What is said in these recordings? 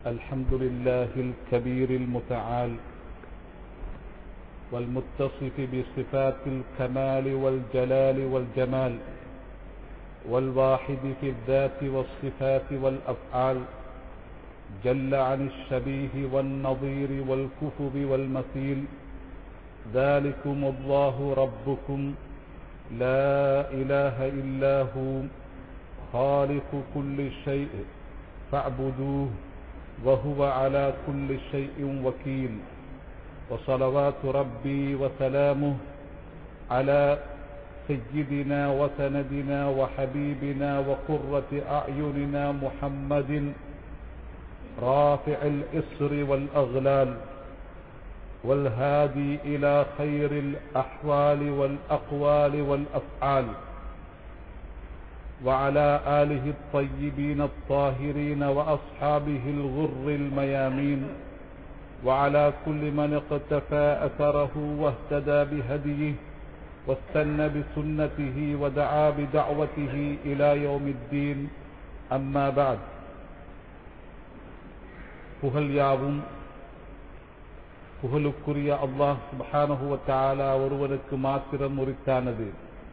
الحمد لله الكبير المتعال والمتصف بصفات الكمال والجلال والجمال والواحد في الذات والصفات والافعال جل عن الشبيه والنظير والكفب والمثيل ذلكم الله ربكم لا اله الا هو خالق كل شيء فاعبدوه وهو على كل شيء وكيل وصلوات ربي وسلامه على سيدنا وسندنا وحبيبنا وقرة أعيننا محمد رافع الإسر والأغلال والهادي إلى خير الأحوال والأقوال والأفعال وعلى آله الطيبين الطاهرين وأصحابه الغر الميامين وعلى كل من اقتفى أثره واهتدى بهديه واستنى بسنته ودعا بدعوته إلى يوم الدين أما بعد புகழ் யாவும் புகழுக்குரிய அல்லாஹ் சுபஹானஹு தாலா ஒருவனுக்கு மாத்திரம் உரித்தானது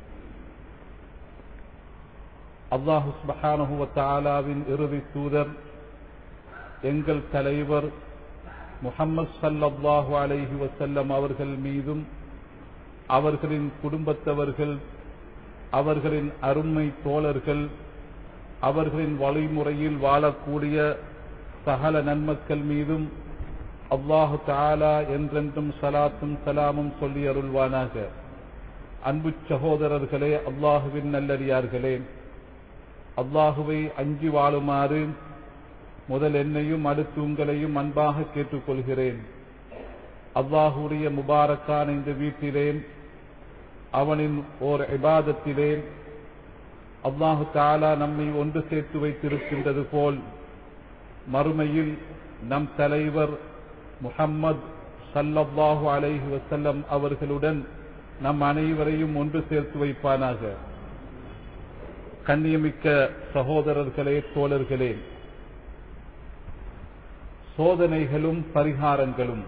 அல்லாஹு சுபஹானஹு தாலாவின் இறுதி தூதர் எங்கள் தலைவர் முகம்மது சல்லல்லாஹு அலைஹி வசல்லம் அவர்கள் மீதும் அவர்களின் குடும்பத்தவர்கள் அவர்களின் அருமை தோழர்கள் அவர்களின் வழிமுறையில் வாழக்கூடிய சகல நன்மக்கள் மீதும் அல்லாஹு தாலா என்றென்றும் சலாத்தும் சலாமும் சொல்லி அருள்வானாக அன்பு சகோதரர்களே அல்லாஹுவின் நல்லடியார்களே அல்லாஹுவை அஞ்சி வாழுமாறு முதல் என்னையும் அடுத்து உங்களையும் அன்பாக கேட்டுக்கொள்கிறேன் அல்லாஹுடைய முபாரக்கான இந்த வீட்டிலே அவனின் ஓர் இபாதத்திலே அல்லாஹு தாலா நம்மை ஒன்று சேர்த்து வைத்திருக்கின்றது போல் மறுமையில் நம் தலைவர் முஹம்மது சல்லல்லாஹு அலைஹி வசல்லம் அவர்களுடன் நம் அனைவரையும் ஒன்று சேர்த்து வைப்பானாக கண்ணியமிக்க சகோதரர்களே தோழர்களே சோதனைகளும் பரிகாரங்களும்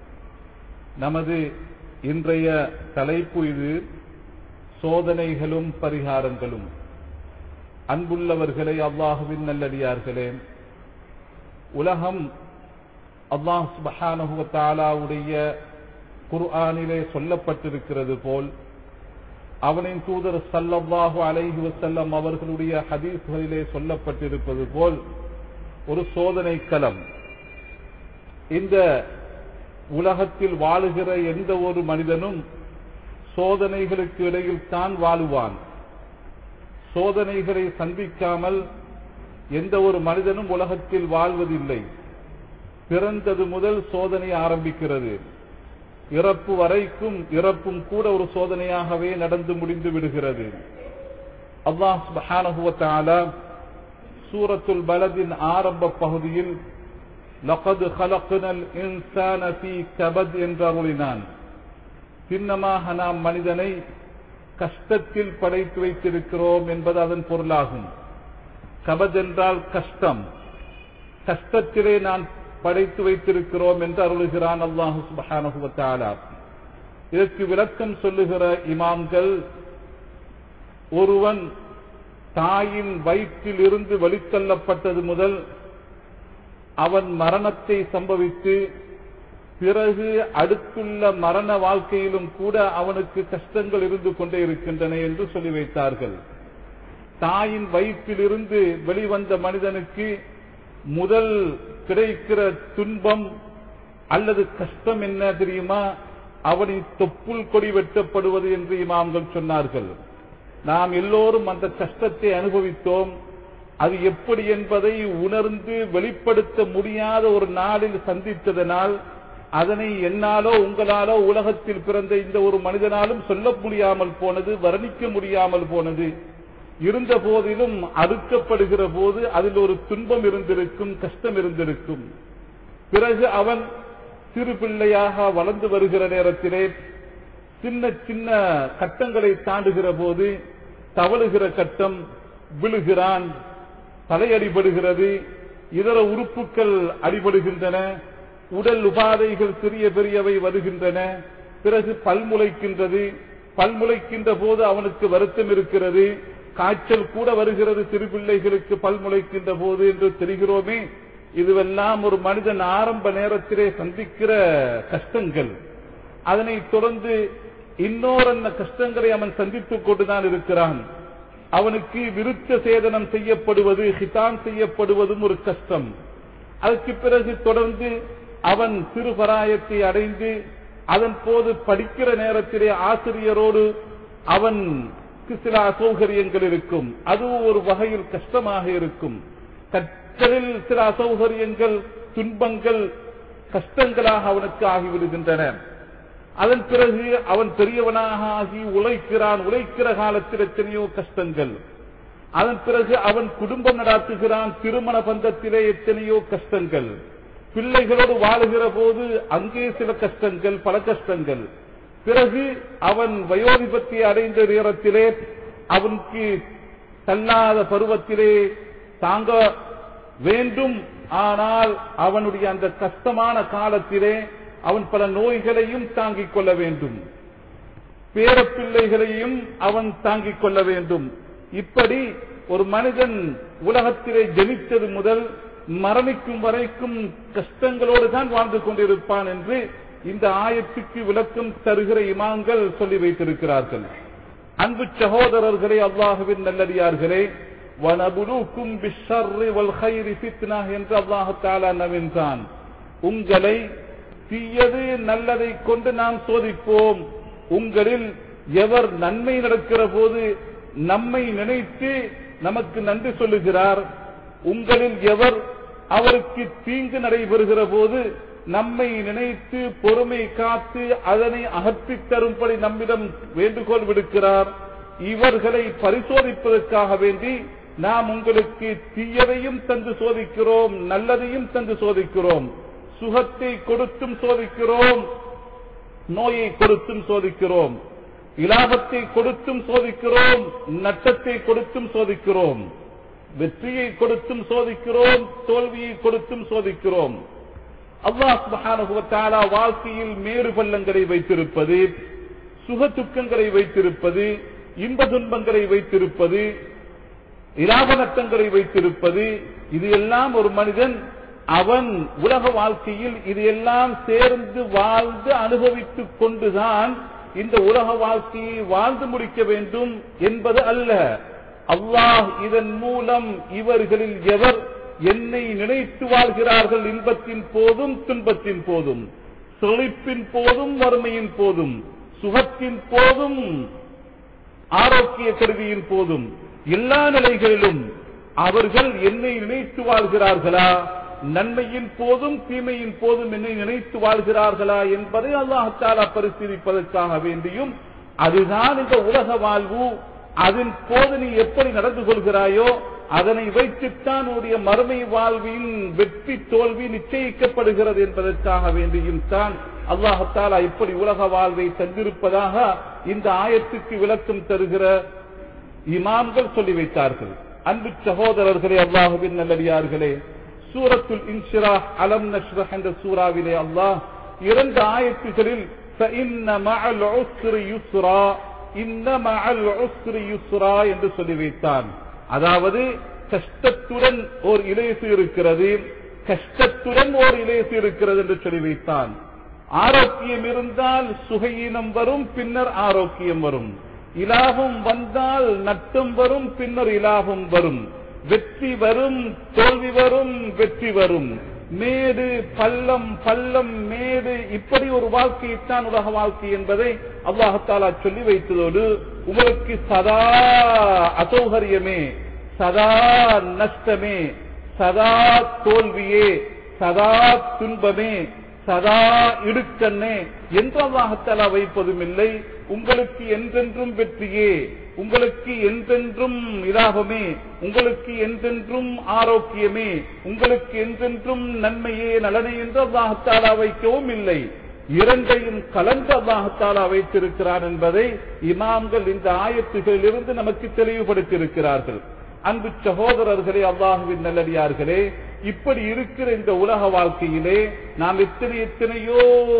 நமது இன்றைய தலைப்பு இது சோதனைகளும் பரிகாரங்களும் அன்புள்ளவர்களே அல்லாஹுவின் நல்லடியார்களே உலகம் அல்லாஹ் சுபஹானுடைய குர்ஆனிலே சொல்லப்பட்டிருக்கிறது போல் அவனின் தூதர் சல்லல்லாஹு அலைஹி வசல்லம் அவர்களுடைய ஹதீஸ்களிலே சொல்லப்பட்டிருப்பது போல் ஒரு சோதனை களம் இந்த உலகத்தில் வாழுகிற எந்த ஒரு மனிதனும் சோதனைகளுக்கு இடையில் தான் வாழுவான் சோதனைகளை சந்திக்காமல் எந்த ஒரு மனிதனும் உலகத்தில் வாழ்வதில்லை பிறந்தது முதல் சோதனை ஆரம்பிக்கிறது இறப்பு வரைக்கும் இறப்பும் கூட ஒரு சோதனையாகவே நடந்து முடிந்து விடுகிறது அல்லாஹ் சுபஹானஹுவத்தாலா சூரத்துல் பலதின் ஆரம்ப பகுதியில் லகது ஹலக்குனல் இன்சான ஃபீ கபத் என்று அருளினான் சின்னமாக நாம் மனிதனை கஷ்டத்தில் படைத்து வைத்திருக்கிறோம் என்பது அதன் பொருளாகும் கபத் என்றால் கஷ்டம் கஷ்டத்திலே நான் படைத்து வைத்திருக்கிறோம் என்று அருளுகிறான் அல்லாஹு சுபஹானுவத்தாலா இதற்கு விளக்கம் சொல்லுகிற இமாம்கள் ஒருவன் தாயின் வயிற்றில் இருந்து வெளித்தள்ளப்பட்டது முதல் அவன் மரணத்தை சம்பவித்து பிறகு அடுத்துள்ள மரண வாழ்க்கையிலும் கூட அவனுக்கு கஷ்டங்கள் இருந்து கொண்டே இருக்கின்றன என்று சொல்லி வைத்தார்கள் தாயின் வயிற்றிலிருந்து வெளிவந்த மனிதனுக்கு முதல் கிடைக்கிற துன்பம் அல்லது கஷ்டம் என்ன தெரியுமா அவனின் தொப்புள் கொடி வெட்டப்படுவது என்று இமாம்கள் சொன்னார்கள் நாம் எல்லோரும் அந்த கஷ்டத்தை அனுபவித்தோம் அது எப்படி என்பதை உணர்ந்து வெளிப்படுத்த முடியாத ஒரு நாளில் சந்தித்ததனால் அதனை என்னாலோ உங்களாலோ உலகத்தில் பிறந்த இந்த ஒரு மனிதனாலும் சொல்ல முடியாமல் போனது வர்ணிக்க முடியாமல் போனது இருந்த போதிலும் அறுக்கப்படுகிற போது அதில் ஒரு துன்பம் இருந்திருக்கும் கஷ்டம் இருந்திருக்கும் பிறகு அவன் சிறு பிள்ளையாக வளர்ந்து வருகிற நேரத்திலே சின்ன சின்ன கட்டங்களை தாண்டுகிற போது தவழுகிற கட்டம் விழுகிறான் தலையடிபடுகிறது இதர உறுப்புகள் அடிபடுகின்றன உடல் உபாதைகள் சிறிய பெரியவை வருகின்றன பிறகு பல்முளைக்கின்றது பல்முளைக்கின்ற போது அவனுக்கு வருத்தம் இருக்கிறது காய்ச்சல் கூட வருகிறது சிறுபிள்ளைகளுக்கு பல்முளைக்கின்ற போது என்று தெரிகிறோமே இதுவெல்லாம் ஒரு மனிதன் ஆரம்ப நேரத்திலே சந்திக்கிற கஷ்டங்கள் அதனை தொடர்ந்து இன்னொரு கஷ்டங்களை அவன் சந்தித்துக் கொண்டுதான் இருக்கிறான் அவனுக்கு விருத்த சேதனம் செய்யப்படுவது ஹிதான் செய்யப்படுவதும் ஒரு கஷ்டம் அதற்கு பிறகு தொடர்ந்து அவன் சிறுபராயத்தை அடைந்து அதன் போது படிக்கிற நேரத்திலே ஆசிரியரோடு அவனுக்கு சில அசௌகரியங்கள் இருக்கும் அதுவும் ஒரு வகையில் கஷ்டமாக இருக்கும் கற்றலில் சில அசௌகரியங்கள் துன்பங்கள் கஷ்டங்களாக அவனுக்கு ஆகிவிடுகின்றன அதன் பிறகு அவன் பெரியவனாக ஆகி உழைக்கிறான் உழைக்கிற காலத்தில் எத்தனையோ கஷ்டங்கள் அதன் பிறகு அவன் குடும்பம் நடாத்துகிறான் திருமண பந்தத்திலே எத்தனையோ கஷ்டங்கள் பிள்ளைகளோடு வாழுகிற போது அங்கே சில கஷ்டங்கள் பல கஷ்டங்கள் பிறகு அவன் வயோதிபத்தை அடைந்த நேரத்திலே அவனுக்கு தள்ளாத பருவத்திலே தாங்க வேண்டும் ஆனால் அவனுடைய அந்த கஷ்டமான காலத்திலே அவன் பல நோய்களையும் தாங்கிக் கொள்ள வேண்டும் பேரப்பிள்ளைகளையும் அவன் தாங்கிக் கொள்ள வேண்டும் இப்படி ஒரு மனிதன் உலகத்திலே ஜனித்தது முதல் மரணிக்கும் வரைக்கும் கஷ்டங்களோடு தான் வாழ்ந்து கொண்டிருப்பான் என்று இந்த ஆயத்துக்கு விளக்கம் தருகிற இமாங்கள் சொல்லி வைத்திருக்கிறார்கள் அன்பு சகோதரர்களே அல்லாஹுவின் நல்லடியார்களே வனபுலுக்கும் பிஷர்ரி வல் ஹைரி ஃபித்னா என்று அல்லாஹ் தாலா நவின்றான் உங்களை தீயது நல்லதை கொண்டு நாம் சோதிப்போம் உங்களில் எவர் நன்மை நடக்கிற போது நம்மை நினைத்து நமக்கு நன்றி சொல்லுகிறார் உங்களில் எவர் அவருக்கு தீங்கு நடைபெறுகிற போது நம்மை நினைத்து பொறுமை காத்து அதனை அகற்றித் தரும்படி நம்மிடம் வேண்டுகோள் விடுக்கிறார் இவர்களை பரிசோதிப்பதற்காக வேண்டி நாம் உங்களுக்கு தீயதையும் தந்து சோதிக்கிறோம் நல்லதையும் தந்து சோதிக்கிறோம் சுகத்தை கொடுத்தும் சோதிக்கிறோம் நோயை கொடுத்தும் சோதிக்கிறோம் இலாபத்தை கொடுத்தும் சோதிக்கிறோம் நட்டத்தை கொடுத்தும் சோதிக்கிறோம் வெற்றியை கொடுத்தும் சோதிக்கிறோம் தோல்வியை கொடுத்தும் சோதிக்கிறோம் அல்லாஹ் சுப்ஹானஹு வ தஆலா வாழ்க்கையில் மேறு பள்ளங்களை வைத்திருப்பது சுக துக்கங்களை வைத்திருப்பது இன்ப துன்பங்களை வைத்திருப்பது இலாப நட்டங்களை வைத்திருப்பது இது எல்லாம் ஒரு மனிதன் அவன் உலக வாழ்க்கையில் இது எல்லாம் சேர்ந்து வாழ்ந்து அனுபவித்துக் கொண்டுதான் இந்த உலக வாழ்க்கையை வாழ்ந்து முடிக்க வேண்டும் என்பது அல்ல அல்லாஹ் இதன் மூலம் இவர்களில் எவர் என்னை நினைத்து வாழ்கிறார்கள் இன்பத்தின் போதும் துன்பத்தின் போதும் செழிப்பின் போதும் வறுமையின் போதும் சுகத்தின் போதும் ஆரோக்கிய கருவியின் போதும் எல்லா நிலைகளிலும் அவர்கள் என்னை நினைத்து வாழ்கிறார்களா நன்மையின் போதும் தீமையின் போதும் என்னை நினைத்து வாழ்கிறார்களா என்பதை அல்லாஹாலா பரிசீலிப்பதற்காக வேண்டியும் அதுதான் இந்த உலக வாழ்வு அதன் போது நீ எப்படி நடந்து கொள்கிறாயோ அதனை வைத்துத்தான் உன்னுடைய மறுமை வாழ்வின் வெற்றி தோல்வி நிச்சயிக்கப்படுகிறது என்பதற்காக வேண்டியும் தான் அல்லாஹாலா இப்படி உலக வாழ்வை தந்திருப்பதாக இந்த ஆயத்துக்கு விளக்கம் தருகிற இமாம்கள் சொல்லி வைத்தார்கள் அன்பு சகோதரர்களே அல்லாஹுவின் நல்லடியார்களே சூரத்துல் இன்ஷிரா அலம் நஷ்ரஹ் என்ற சூறாவிலே அல்லாஹ் இரண்டு ஆயத்துகளில் فَإِنَّ مَعَ الْعُسْرِ يُسْرًا إِنَّ مَعَ الْعُسْرِ يُسْرًا என்று சொல்லி வைத்தான் அதாவது கஷ்டத்துடன் ஓர் இலேசு இருக்கிறது கஷ்டத்துடன் ஓர் இலேசு இருக்கிறது என்று சொல்லி வைத்தான் ஆரோக்கியம் இருந்தால் சுகையினம் வரும் பின்னர் ஆரோக்கியம் வரும் இலாபம் வந்தால் நட்டம் வரும் பின்னர் இலாபம் வரும் வெற்றி வரும் தோல்வி வரும் வெற்றி வரும் மேடு பள்ளம் பள்ளம் மேடு இப்படி ஒரு வாழ்க்கையைத்தான் உலக வாழ்க்கை என்பதை அல்லாஹாலா சொல்லி வைத்ததோடு உங்களுக்கு சதா அசௌகரியமே சதா நஷ்டமே சதா தோல்வியே சதா துன்பமே சதா இடுக்கண்ணே என்று அல்லாஹத்தாலா வைப்பதும் இல்லை உங்களுக்கு என்றென்றும் வெற்றியே உங்களுக்கு என்றென்றும் இலாபமே உங்களுக்கு என்றென்றும் ஆரோக்கியமே உங்களுக்கு என்றென்றும் நன்மையே நலனே என்று அல்லாஹத்தாலா வைக்கவும் இல்லை இரண்டையும் கலந்து அல்லாஹத்தாலா வைத்திருக்கிறார் என்பதை இமாம்கள் இந்த ஆயத்துகளிலிருந்து நமக்கு தெளிவுபடுத்தியிருக்கிறார்கள் அன்பு சகோதரர்களே அல்லாஹுவின் நல்லடியார்களே இப்படி இருக்கிற இந்த உலக வாழ்க்கையிலே நாம் எத்தனை எத்தனையோ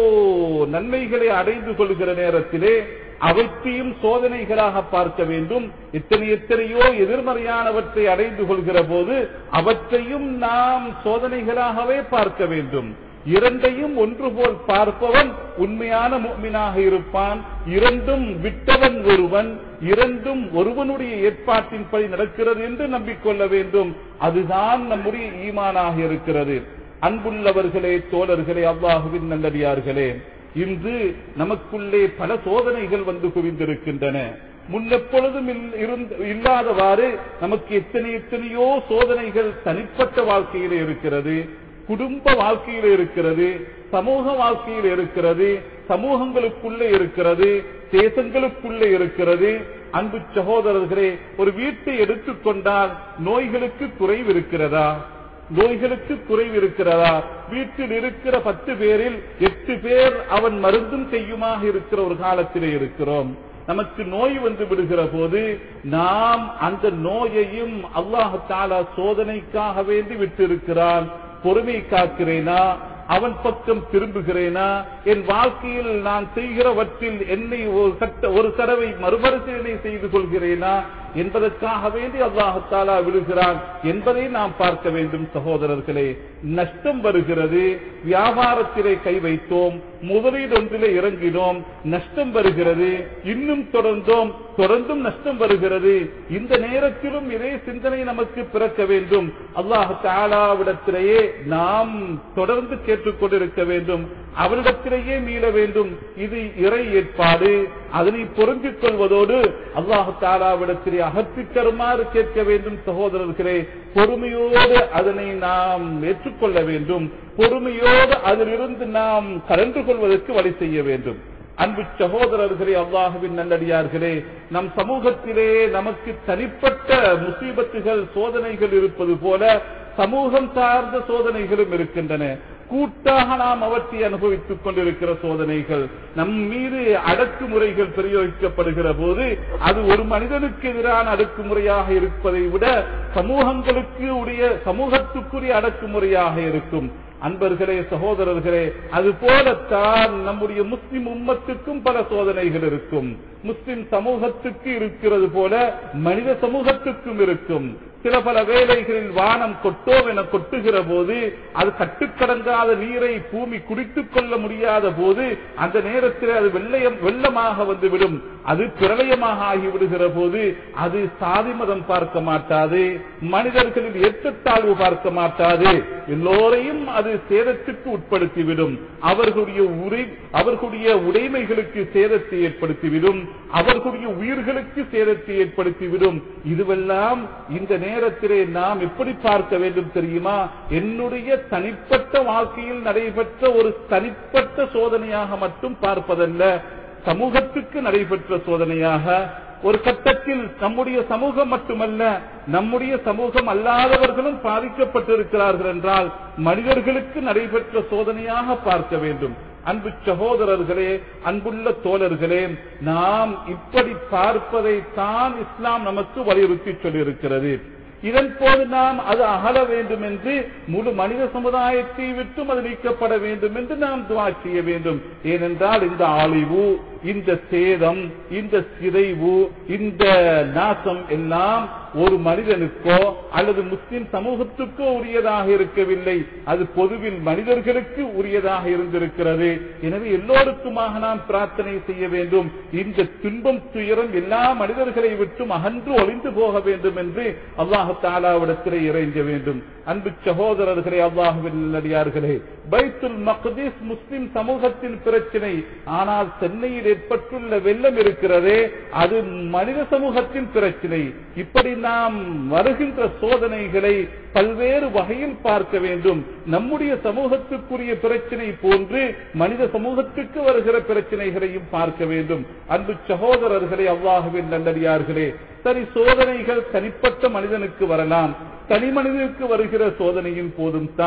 நன்மைகளை அடைந்து கொள்கிற நேரத்திலே அவற்றையும் சோதனைகளாக பார்க்க வேண்டும் எத்தனை எத்தனையோ எதிர்மறையானவற்றை அடைந்து கொள்கிற போது அவற்றையும் நாம் சோதனைகளாகவே பார்க்க வேண்டும் இரண்டையும் ஒன்று போல் பார்ப்பவன் உண்மையான முக்மினாக இருப்பான் இரண்டும் விட்டவன் ஒருவன் இரண்டும் ஒருவனுடைய ஏற்பாட்டின்படி நடக்கிறது என்று நம்பிக்கொள்ள வேண்டும் அதுதான் நம்முடைய ஈமானாக இருக்கிறது அன்புள்ளவர்களே தோழர்களே அல்லாஹுவின் நல்லடியார்களே இன்று நமக்குள்ளே பல சோதனைகள் வந்து குவிந்திருக்கின்றன முன்னெப்பொழுதும் இல்- இருந்த- இல்லாதவாறு நமக்கு எத்தனை எத்தனையோ சோதனைகள் தனிப்பட்ட வாழ்க்கையிலே இருக்கிறது குடும்ப வாழ்க்கையில இருக்கிறது சமூக வாழ்க்கையில் இருக்கிறது சமூகங்களுக்குள்ளே இருக்கிறது தேசங்களுக்குள்ளே இருக்கிறது அன்பு சகோதரர்களே ஒரு வீட்டை எடுத்துக்கொண்டால் நோய்களுக்கு குறைவு இருக்கிறதா நோய்களுக்கு குறைவு இருக்கிறதா வீட்டில் இருக்கிற பத்து பேரில் எட்டு பேர் அவன் மருந்தும் செய்யுமாக இருக்கிற ஒரு காலத்திலே இருக்கிறோம் நமக்கு நோய் வந்து விடுகிற போது நாம் அந்த நோயையும் அல்லாஹ் தாலா சோதனைக்காக வேண்டி விட்டிருக்கிறான் பொறுமை காக்கிறேனா அவன் பக்கம் திரும்புகிறேனா என் வாழ்க்கையில் நான் செய்கிறவற்றில் என்னை ஒரு கட்ட ஒரு தடவை மறுபரிசீலனை செய்து கொள்கிறேனா என்பதற்காக வேண்டி அல்லாஹாலா விடுகிறான் என்பதை நாம் பார்க்க வேண்டும் சகோதரர்களே நஷ்டம் வருகிறது வியாபாரத்திலே கை வைத்தோம் முதலீடு ஒன்றிலே இறங்கினோம் நஷ்டம் வருகிறது இன்னும் தொடர்ந்தோம் தொடர்ந்தும் நஷ்டம் வருகிறது இந்த நேரத்திலும் இதே சிந்தனை நமக்கு பிறக்க வேண்டும் அல்லாஹ் தாலாவிடத்திலேயே நாம் தொடர்ந்து கேட்டுக்கொண்டிருக்க வேண்டும் அவரிடத்திலேயே மீள வேண்டும் இது இறை ஏற்பாடு அதனை பொருந்திக் கொள்வதோடு அல்லாஹு தாலாவிடத்திலே அகற்றித் தருமாறு கேட்க வேண்டும் சகோதரர்களே பொறுமையோடு அதனை நாம் ஏற்றுக்கொள்ள வேண்டும் பொறுமையோடு அதிலிருந்து நாம் கலந்து கொள்வதற்கு வழி செய்ய வேண்டும் அன்பு சகோதரர்களே அல்லாஹுவின் நல்லடியார்களே நம் சமூகத்திலே நமக்கு தனிப்பட்ட முசீபத்துகள் சோதனைகள் இருப்பது போல சமூகம் சார்ந்த சோதனைகளும் இருக்கின்றன கூட்டாக நாம் அவற்றை அனுபவித்துக் கொண்டிருக்கிற சோதனைகள் நம் மீது அடக்குமுறைகள் பிரயோகிக்கப்படுகிற போது அது ஒரு மனிதனுக்கு எதிரான அடக்குமுறையாக இருப்பதை விட சமூகங்களுக்கு உடைய சமூகத்துக்குரிய அடக்குமுறையாக இருக்கும் அன்பர்களே சகோதரர்களே அது போலத்தான் நம்முடைய முஸ்லிம் உம்மத்துக்கும் பல சோதனைகள் இருக்கும் முஸ்லிம் சமூகத்துக்கு இருக்கிறது போல மனித சமூகத்துக்கும் இருக்கும் சில பல வேளைகளில் வானம் கொட்டோம் என கொட்டுகிற போது அது கட்டுக்கடங்காத நீரை பூமி குடித்துக் கொள்ள முடியாத போது அந்த நேரத்தில் அது வெள்ளயம் வெள்ளமாக வந்துவிடும் அது பிரளயமாக ஆகிவிடுகிற போது அது சாதி மதம் பார்க்க மாட்டாது மனிதர்களின் ஏற்றத்தாழ்வு பார்க்க மாட்டாது எல்லோரையும் அது சேதத்துக்கு உட்படுத்திவிடும் அவர்களுடைய உரை அவர்களுடைய உடைமைகளுக்கு சேதத்தை ஏற்படுத்திவிடும் அவர்களுடைய உயிர்களுக்கு சேதத்தை ஏற்படுத்திவிடும் இதுவெல்லாம் இந்த நேரத்திலே நாம் எப்படி பார்க்க வேண்டும் தெரியுமா என்னுடைய தனிப்பட்ட வாழ்க்கையில் நடைபெற்ற ஒரு தனிப்பட்ட சோதனையாக மட்டும் பார்ப்பதல்ல சமூகத்துக்கு நடைபெற்ற சோதனையாக ஒரு கட்டத்தில் நம்முடைய சமூகம் மட்டுமல்ல நம்முடைய சமூகம் அல்லாதவர்களும் பாதிக்கப்பட்டிருக்கிறார்கள் என்றால் மனிதர்களுக்கு நடைபெற்ற சோதனையாக பார்க்க வேண்டும் அன்பு சகோதரர்களே அன்புள்ள தோழர்களே நாம் இப்படி பார்ப்பதை தான் இஸ்லாம் நமக்கு வலியுறுத்தி சொல்லியிருக்கிறது இதன் போது நாம் அது அகல வேண்டும் என்று முழு மனித சமுதாயத்தை விட்டும் அது நீக்கப்பட வேண்டும் என்று நாம் துவா செய்ய வேண்டும் ஏனென்றால் இந்த ஆழிவு இந்த சேதம் இந்த சிதைவு இந்த நாசம் எல்லாம் ஒரு மனிதனுக்கோ அல்லது முஸ்லிம் சமூகத்துக்கோ உரியதாக இருக்கவில்லை அது பொதுவில் மனிதர்களுக்கு உரியதாக இருந்திருக்கிறது எனவே எல்லோருக்குமாக நாம் பிரார்த்தனை செய்ய வேண்டும் இந்த துன்பம் துயரம் எல்லா மனிதர்களை விட்டும் அகன்று ஒளிந்து போக வேண்டும் என்று அல்லாஹு தாலாவிடத்திலே இறைஞ்ச வேண்டும் அன்பு சகோதரர்களே அல்லாஹுவின் நடிகார்களே பைத்துல் மக்தீஸ் முஸ்லிம் சமூகத்தின் பிரச்சனை ஆனால் சென்னையில் ஏற்பட்டுள்ள வெள்ளம் இருக்கிறதே அது மனித சமூகத்தின் பிரச்சனை இப்படி நாம் வருகின்ற சோதனைகளை பல்வேறு வகையில் பார்க்க வேண்டும் நம்முடைய சமூகத்துக்குரிய பிரச்சனை போன்று மனித சமூகத்துக்கு வருகிற பிரச்சனைகளையும் பார்க்க வேண்டும் அன்பு சகோதரர்களே அல்லாஹுவின் நல்லடியார்களே சரி சோதனைகள் தனிப்பட்ட மனிதனுக்கு வரலாம் தனி மனிதனுக்கு வருகிற சோதனையின் போதும் தான்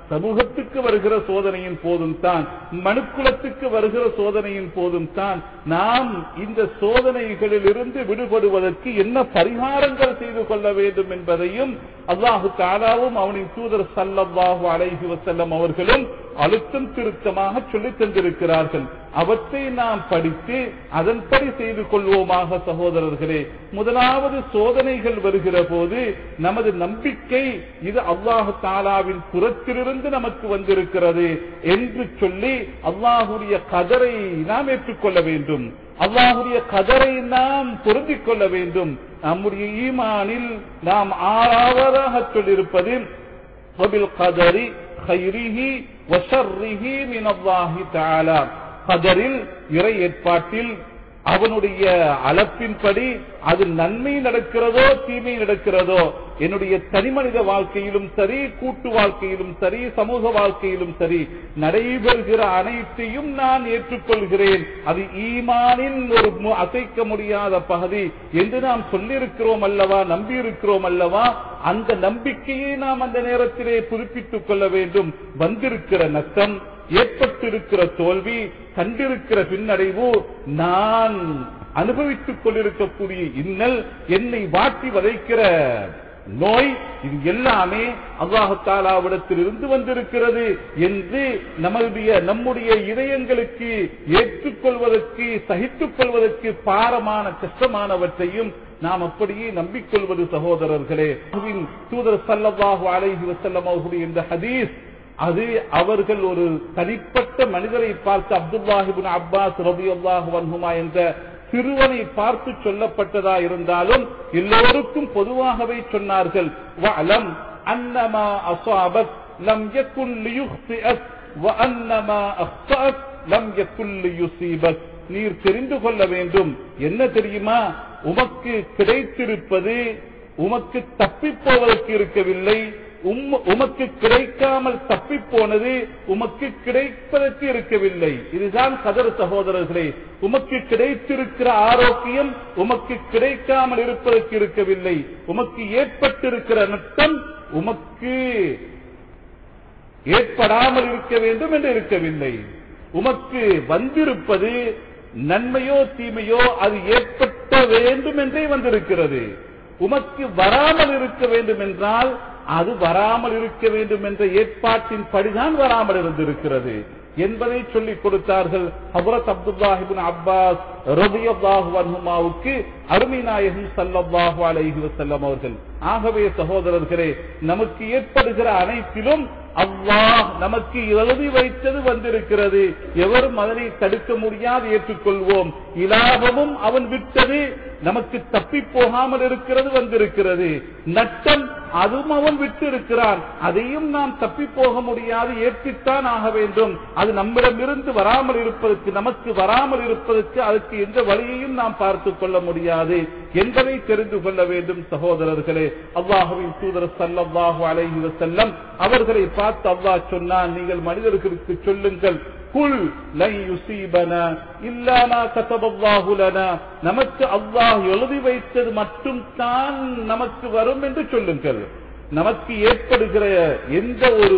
சமூகத்துக்கு வருகிற சோதனையின் போதும் தான் மனுக்குலத்துக்கு வருகிற சோதனையின் போதும் தான் நாம் இந்த சோதனைகளில் இருந்து விடுபடுவதற்கு என்ன பரிகாரங்கள் செய்து கொள்ள வேண்டும் என்பதையும் அல்லாஹு தாலாவும் அவனின் தூதர் சல்லல்லாஹு அலைஹி வசல்லம் அவர்களும் அழுத்தம் திருத்தமாக சொல்லித் தந்திருக்கிறார்கள் அவற்றை நாம் படித்து அதன்படி செய்து கொள்வோமாக சகோதரர்களே முதலாவது சோதனைகள் வருகிற போது நமது நம்பிக்கை இது அல்லாஹு தாலாவின் புறத்திலிருந்து நமக்கு வந்திருக்கிறது என்று சொல்லி அல்லாஹுடைய கதரை நாம் ஏற்றுக்கொள்ள வேண்டும் அல்லாஹுடைய கதரை நாம் பொருந்திக் கொள்ள வேண்டும் நம்முடைய ஈமானில் நாம் ஆறாவதாக சொல்லியிருப்பது وبالقدر خيره وشره من الله تعالى கதரில் இறை ஏற்பாட்டில் அவனுடைய அளப்பின்படி அது நன்மை நடக்கிறதோ தீமை நடக்கிறதோ என்னுடைய தனிமனித வாழ்க்கையிலும் சரி கூட்டு வாழ்க்கையிலும் சரி சமூக வாழ்க்கையிலும் சரி நடைபெறுகிற அனைத்தையும் நான் ஏற்றுக்கொள்கிறேன் அது ஈமானின் ஒரு மு- அசைக்க முடியாத பகுதி என்று நாம் சொல்லியிருக்கிறோம் அல்லவா நம்பியிருக்கிறோம் அல்லவா அந்த நம்பிக்கையை நாம் அந்த நேரத்திலே புதுப்பித்துக் கொள்ள வேண்டும் வந்திருக்கிற நஷ்டம் ஏற்பட்டிருக்கிற தோல்வி கண்டிருக்கிற பின்னடைவு நான் அனுபவித்துக் கொண்டிருக்கக்கூடிய இன்னல் என்னை வாட்டி வதைக்கிற நோய் இது எல்லாமே அல்லாஹாலாவிடத்தில் இருந்து வந்திருக்கிறது என்று நம்முடைய நம்முடைய இதயங்களுக்கு ஏற்றுக்கொள்வதற்கு சகித்துக் கொள்வதற்கு பாரமான கஷ்டமானவற்றையும் நாம் அப்படியே நம்பிக்கொள்வது சகோதரர்களே அதுவின் தூதர் சல்லல்லாஹு அலைஹி வஸல்லம் அவர்களுடைய இந்த ஹதீஸ் அது அவர்கள் ஒரு தனிப்பட்ட மனிதரை பார்த்து அப்துல்லாஹிபின் அப்பாஸ் ரபி அல்லாஹு வன்ஹுமா என்ற சிறுவனை பார்த்து சொல்லப்பட்டதா இருந்தாலும் எல்லோருக்கும் பொதுவாகவே சொன்னார்கள் வஅலம் அன்னமா அஸாபத் லம் யகுன் லியுக்ஸிஅக் வஅன்னமா அக்ஸஅக் லம் யகுன் லியுஸீபக் நீர் தெரிந்து கொள்ள வேண்டும் என்ன தெரியுமா உமக்கு கிடைத்திருப்பது உமக்கு தப்பிப் போவதற்கு இருக்கவில்லை உம்- உமக்கு கிடைக்காமல் தப்பி போனது உமக்கு கிடைப்பதற்கு இருக்கவில்லை இதுதான் கதர் சகோதரர்களே உமக்கு கிடைத்திருக்கிற ஆரோக்கியம் உமக்கு கிடைக்காமல் இருப்பதற்கு இருக்கவில்லை உமக்கு ஏற்பட்டிருக்கிற நட்டம் உமக்கு ஏற்படாமல் இருக்க வேண்டும் என்று இருக்கவில்லை உமக்கு வந்திருப்பது நன்மையோ தீமையோ அது ஏற்பட்ட வேண்டும் என்றே வந்திருக்கிறது உமக்கு வராமல் இருக்க வேண்டும் என்றால் அது வராமல் இருக்க வேண்டும் என்ற ஏற்பாட்டின் படிதான் வராமல் இருந்திருக்கிறது என்பதை சொல்லிக் கொடுத்தார்கள் ஹபரத் அப்துல்லாஹிபின் அப்பாஸ் ரபியல்லாஹு அன்ஹுமாவுக்கு அருமை நாயகம் ஸல்லல்லாஹு அலைஹி வஸல்லம் அவர்கள் ஆகவே சகோதரர்களே நமக்கு ஏற்படுகிற அனைத்திலும் அல்லாஹ் நமக்கு எழுதி வைத்தது வந்திருக்கிறது எவரும் அதனை தடுக்க முடியாது ஏற்றுக்கொள்வோம் இலாபமும் அவன் விட்டது நமக்கு தப்பி போகாமல் இருக்கிறது வந்திருக்கிறது நட்டம் அதுவும் அவன் விட்டு இருக்கிறான் அதையும் நாம் தப்பி போக முடியாது ஏற்றித்தான் ஆக வேண்டும் அது நம்மிடமிருந்து வராமல் இருப்பதற்கு நமக்கு வராமல் இருப்பதற்கு அதற்கு எந்த வழியையும் நாம் பார்த்துக் கொள்ள முடியாது என்பதை தெரிந்து கொள்ள வேண்டும் சகோதரர்களே அல்லாஹுவின் தூதர் சல்லல்லாஹு அலைஹி வஸல்லம் அவர்களை பார்த்து அல்லாஹ் சொன்னான் நீங்கள் மனிதர்களுக்கு சொல்லுங்கள் குல் லை யுசீபனா இல்லா மா கதபல்லாஹு லனா நமக்கு அல்லாஹ் எழுதி வைத்தது மட்டும் தான் நமக்கு வரும் என்று சொல்லுங்கள் நமக்கு ஏற்படுகிற எந்த ஒரு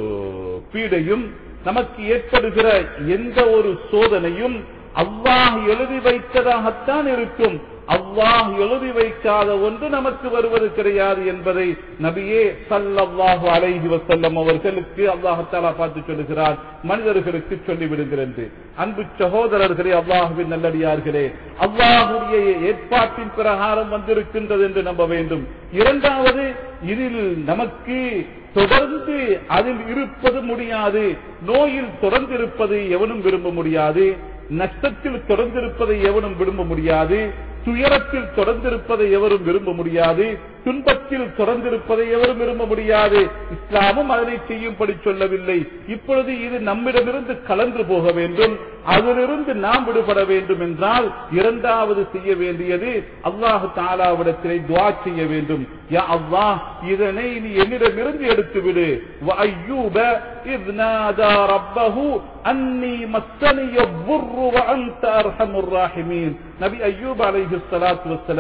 பீடையும் நமக்கு ஏற்படுகிற எந்த ஒரு சோதனையும் அல்லாஹ் எழுதி வைத்ததாகத்தான் இருக்கும் அல்லாஹ் எழுதி வைக்காத ஒன்று நமக்கு வருவது கிடையாது என்பதை நபியே சல்லல்லாஹு அலைஹி வஸல்லம் அவர்களுக்கு அல்லாஹத்தாலா பார்த்து சொல்லுகிறார் மனிதர்களுக்கு சொல்லிவிடுகிறேன் அன்பு சகோதரர்களே அல்லாஹுவின் நல்லடியார்களே அல்லாஹுடைய ஏற்பாட்டின் பிரகாரம் வந்திருக்கின்றது என்று நம்ப வேண்டும் இரண்டாவது இதில் நமக்கு தொடர்ந்து அதில் இருப்பது முடியாது நோயில் தொடர்ந்து இருப்பதை எவனும் விரும்ப முடியாது நஷ்டத்தில் தொடர்ந்திருப்பதை எவனும் விரும்ப முடியாது துயரத்தில் தொடர்ந்திருப்பதை எவரும் விரும்ப முடியாது துன்பத்தில் தொடர்ந்திருப்பதை எவரும் விரும்ப முடியாது இஸ்லாமும் அதனை செய்யும்படி சொல்லவில்லை இப்பொழுது இது நம்மிடமிருந்து கலந்து போக வேண்டும் அதிலிருந்து நாம் விடுபட வேண்டும் என்றால் இரண்டாவது செய்ய வேண்டியது அல்லாஹு தாலாவிடத்திலே துவா செய்ய வேண்டும் யா அல்லாஹ் இதனை நீ என்னிடமிருந்து எடுத்து விடு وأيوب إذ نادى ربه أني مسني الضر وأنت أرحم الراحمين நபி அய்யூப் அலைஹி ஸலாத்து வஸ்ஸலாம்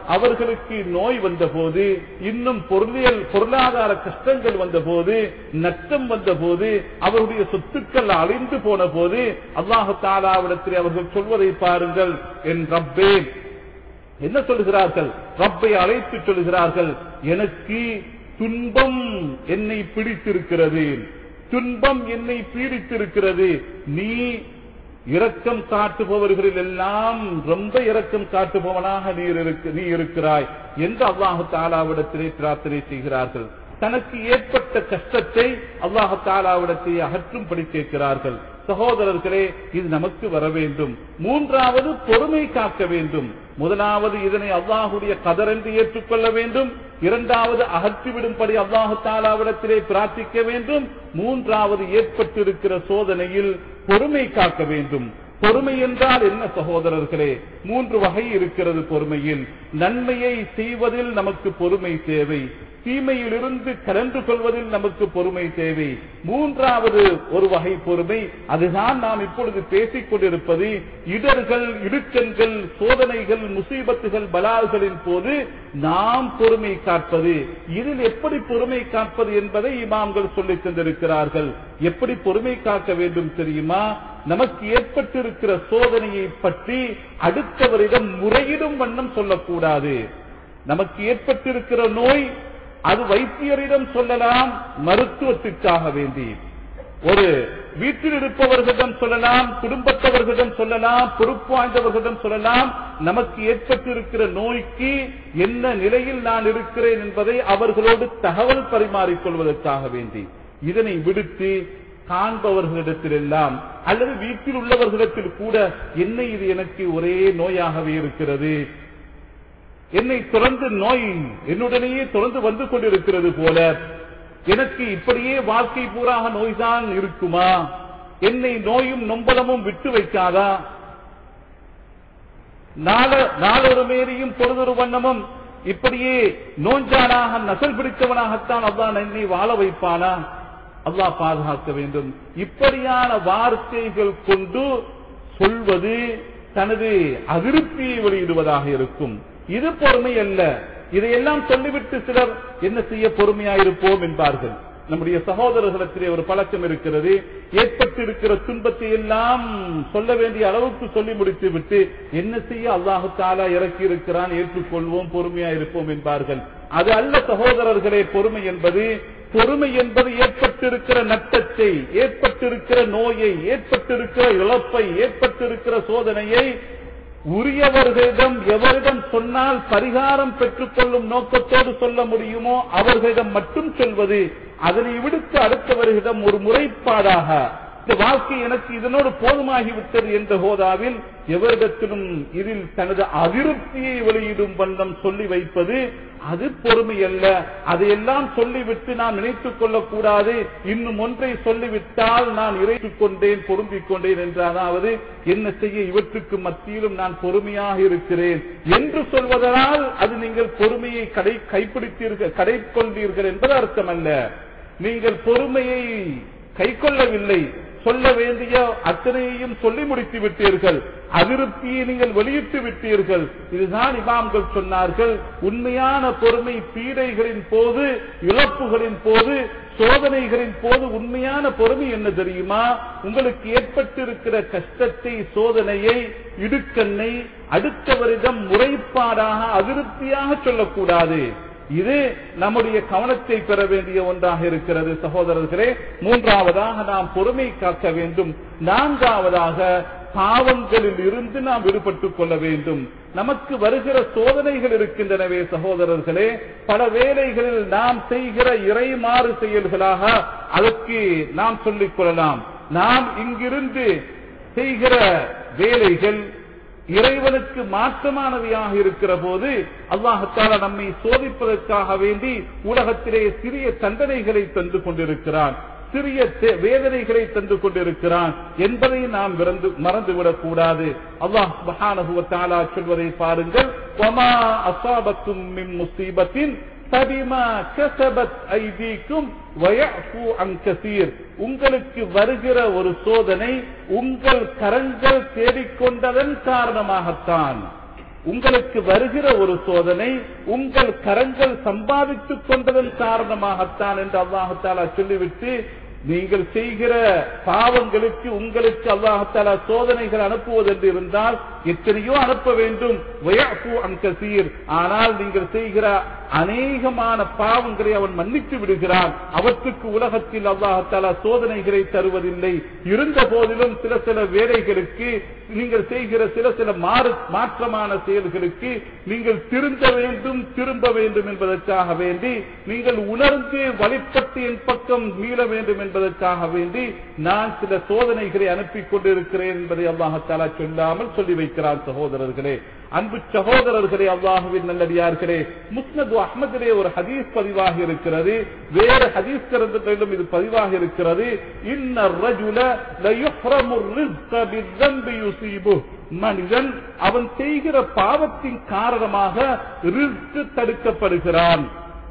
அவர்களுக்கு நோய் வந்தபோது இன்னும் பொருளியல் பொருளாதார கஷ்டங்கள் வந்தபோது நஷ்டம் வந்தபோது அவருடைய சொத்துக்கள் அழிந்து போன போது அல்லாஹு தாலாவிடத்தில் அவர்கள் சொல்வதை பாருங்கள் என் ரப்பே என்ன சொல்லுகிறார்கள் ரப்பை அழைத்து சொல்லுகிறார்கள் எனக்கு துன்பம் என்னை பிடித்திருக்கிறது துன்பம் என்னை பீடித்திருக்கிறது நீ இரக்கம் காட்டுபவர்களில் எல்லாம் ரொம்ப இரக்கம் காட்டுபவனாக நீர் இருக்கு- நீ இருக்கிறாய் என்று அல்லாஹு தாலாவிடத்திலே பிரார்த்தனை செய்கிறார்கள் தனக்கு ஏற்பட்ட கஷ்டத்தை அல்லாஹு தாலாவிடத்தை அகற்றும்படி கேட்கிறார்கள் சகோதரர்களே இது நமக்கு வர வேண்டும் மூன்றாவது பொறுமை காக்க வேண்டும் முதலாவது இதனை அல்லாஹுடைய கதர் என்று ஏற்றுக்கொள்ள வேண்டும் இரண்டாவது அகற்றிவிடும்படி அல்லாஹு தாலாவிடத்திலே பிரார்த்திக்க வேண்டும் மூன்றாவது ஏற்பட்டிருக்கிற சோதனையில் பொறுமை காக்க வேண்டும் பொறுமை என்றால் என்ன சகோதரர்களே மூன்று வகை இருக்கிறது பொறுமையில் நன்மையை செய்வதில் நமக்கு பொறுமை தேவை தீமையிலிருந்து கலந்து கொள்வதில் நமக்கு பொறுமை தேவை மூன்றாவது ஒரு வகை பொறுமை அதுதான் நாம் இப்பொழுது பேசிக் கொண்டிருப்பது இடர்கள் இடுக்கண்கள் சோதனைகள் முசீபத்துகள் பலால்களின் போது நாம் பொறுமை காப்பது இதில் எப்படி பொறுமை காப்பது என்பதை இமாம்கள் சொல்லித் தந்திருக்கிறார்கள் எப்படி பொறுமை காக்க வேண்டும் தெரியுமா நமக்கு ஏற்பட்டிருக்கிற சோதனையை பற்றி அடுத்தவரிடம் முறையிடும் வண்ணம் சொல்லக்கூடாது நமக்கு ஏற்பட்டிருக்கிற நோய் அது வைத்தியரிடம் சொல்லலாம் மருத்துவத்திற்காக வேண்டி ஒரு வீட்டில் இருப்பவர்களிடம் சொல்லலாம் குடும்பத்தவர்களிடம் சொல்லலாம் பொறுப்பு வாய்ந்தவர்களிடம் சொல்லலாம் நமக்கு ஏற்பட்டிருக்கிற நோய்க்கு என்ன நிலையில் நான் இருக்கிறேன் என்பதை அவர்களோடு தகவல் பரிமாறிக்கொள்வதற்காக வேண்டி இதனை விடுத்து காண்பவர்களிடத்தில் எல்லாம் அல்லது வீட்டில் உள்ளவர்களிடத்தில் கூட என்ன இது எனக்கு ஒரே நோயாகவே இருக்கிறது என்னை தொடர்ந்து நோய் என்னுடனேயே தொடர்ந்து வந்து கொண்டிருக்கிறது போல எனக்கு இப்படியே வாழ்க்கை பூராக நோய்தான் இருக்குமா என்னை நோயும் நொம்பலமும் விட்டு வைக்காதா நாள- நாளொரு மேரியும் பொழுதொரு வண்ணமும் இப்படியே நோஞ்சானாக நசல் பிடித்தவனாகத்தான் அல்லாஹ் என்னை வாழ வைப்பானா அல்லாஹ் பாதுகாக்க வேண்டும் இப்படியான வார்த்தைகள் கொண்டு சொல்வது தனது அதிருப்தியை வெளியிடுவதாக இருக்கும் இது பொறுமை அல்ல இதையெல்லாம் சொல்லிவிட்டு சிலர் என்ன செய்ய பொறுமையாயிருப்போம் என்பார்கள் நம்முடைய சகோதரர்களிடத்திலே ஒரு பழக்கம் இருக்கிறது ஏற்பட்டிருக்கிற துன்பத்தை எல்லாம் சொல்ல வேண்டிய அளவுக்கு சொல்லி முடித்து விட்டு என்ன செய்ய அல்லாஹு தாலா இறக்கி இருக்கிறான் ஏற்றுக்கொள்வோம் பொறுமையா இருப்போம் என்பார்கள் அது அல்ல சகோதரர்களே பொறுமை என்பது பொறுமை என்பது ஏற்பட்டிருக்கிற நட்டத்தை ஏற்பட்டிருக்கிற நோயை ஏற்பட்டிருக்கிற இழப்பை ஏற்பட்டிருக்கிற சோதனையை உரியவர்களிடம் எவரிடம் சொன்னால் பரிகாரம் பெற்றுக் கொள்ளும் நோக்கத்தோடு சொல்ல முடியுமோ அவர்களிடம் மட்டும் சொல்வது அதனை விடுத்து அடுத்தவர்களிடம் ஒரு முறைப்பாடாக இந்த வாழ்க்கை எனக்கு இதனோடு போதுமாகிவிட்டது என்ற ஹோதாவில் எவரிடத்திலும் இதில் தனது அதிருப்தியை வெளியிடும் வண்ணம் சொல்லி வைப்பது அது பொறுமை அல்ல அதையெல்லாம் சொல்லிவிட்டு நான் நினைத்துக் கொள்ளக்கூடாது இன்னும் ஒன்றை சொல்லிவிட்டால் நான் இறைத்துக் கொண்டேன் பொருந்திக் கொண்டேன் என்று அதாவது என்ன செய்ய இவற்றுக்கு மத்தியிலும் நான் பொறுமையாக இருக்கிறேன் என்று சொல்வதனால் அது நீங்கள் பொறுமையை கடை கைப்பிடித்தீர்கள் கடைக்கொண்டீர்கள் என்பது அர்த்தமல்ல நீங்கள் பொறுமையை கை கொள்ளவில்லை சொல்ல வேண்டிய அத்தனையையும் சொல்லி முடித்து விட்டீர்கள் அதிருப்தியை நீங்கள் வெளியிட்டு விட்டீர்கள் இதுதான் இமாம்கள் சொன்னார்கள் உண்மையான பொறுமை பீடைகளின் போது இழப்புகளின் போது சோதனைகளின் போது உண்மையான பொறுமை என்ன தெரியுமா உங்களுக்கு ஏற்பட்டிருக்கிற கஷ்டத்தை சோதனையை இடுக்கண்ணை அடுத்தவரிடம் முறைப்பாடாக அதிருப்தியாக சொல்லக்கூடாது இது நம்முடைய கவனத்தை பெற வேண்டிய ஒன்றாக இருக்கிறது சகோதரர்களே மூன்றாவதாக நாம் பொறுமை காக்க வேண்டும் நான்காவதாக பாவங்களில் இருந்து நாம் விடுபட்டுக் கொள்ள வேண்டும் நமக்கு வருகிற சோதனைகள் இருக்கின்றனவே சகோதரர்களே பல வேளைகளில் நாம் செய்கிற இறைமாறு செயல்களாக அதற்கு நாம் சொல்லிக் கொள்ளலாம் நாம் இங்கிருந்து செய்கிற வேலைகள் இறைவனுக்கு மாற்றமானவையாக இருக்கிற போது அல்லாஹத்தால நம்மை சோதிப்பதற்காக வேண்டி உலகத்திலே சிறிய தண்டனைகளை தந்து கொண்டிருக்கிறான் சிறிய தே- வேதனைகளை தந்து கொண்டிருக்கிறான் என்பதை நாம் விரந்து மறந்துவிடக் கூடாது அல்லாஹ் சுப்ஹானஹு வ தஆலா சொல்வதை பாருங்கள் வமா அஸாபக்கும் மின் முஸீபத்தின் فبما كسبت ஐதீக்கும் வயஃபு அன் கசீர் உங்களுக்கு வருகிற ஒரு சோதனை உங்கள் கரங்கள் தேடிக்கொண்டதன் காரணமாகத்தான் உங்களுக்கு வருகிற ஒரு சோதனை உங்கள் கரங்கள் சம்பாதித்துக் கொண்டதன் காரணமாகத்தான் என்று அல்லாஹாலா சொல்லிவிட்டு நீங்கள் செய்கிற பாவங்களுக்கு உங்களுக்கு அல்லாஹாலா சோதனைகள் அனுப்புவது என்று இருந்தால் எத்தனையோ அனுப்ப வேண்டும் வயஃபு அன் கசீர் ஆனால் நீங்கள் செய்கிற அநேகமான பாவங்களை அவன் மன்னித்து விடுகிறான் அவற்றுக்கு உலகத்தில் அல்லாஹாலா சோதனைகளை தருவதில்லை இருந்த போதிலும் சில சில வேலைகளுக்கு நீங்கள் செய்கிற சில சில மாறு மாற்றமான செயல்களுக்கு நீங்கள் திருந்த வேண்டும் திரும்ப வேண்டும் என்பதற்காக வேண்டி நீங்கள் உணர்ந்து வழிபட்டு என் பக்கம் மீள வேண்டும் என்பதற்காக வேண்டி நான் சில சோதனைகளை அனுப்பி கொண்டிருக்கிறேன் என்பதை அல்லாஹாலா சொல்லாமல் சொல்லி வைக்கிறார் சகோதரர்களே அன்பு சகோதரர்களே அல்லாஹுவின் நல்லடியார்களே முஸ்னது அஹ்மதிலே ஒரு ஹதீஸ் பதிவாக இருக்கிறது வேறு ஹதீஸ் கிரந்தத்திலும் இது பதிவாக இருக்கிறது இன்ன ரஜுல லயுஹ்ரமு ரிஸ்க பித்தம்பி யுசீபு மனிதன் அவன் செய்கிற பாவத்தின் காரணமாக ரிஸ்க் தடுக்கப்படுகிறான்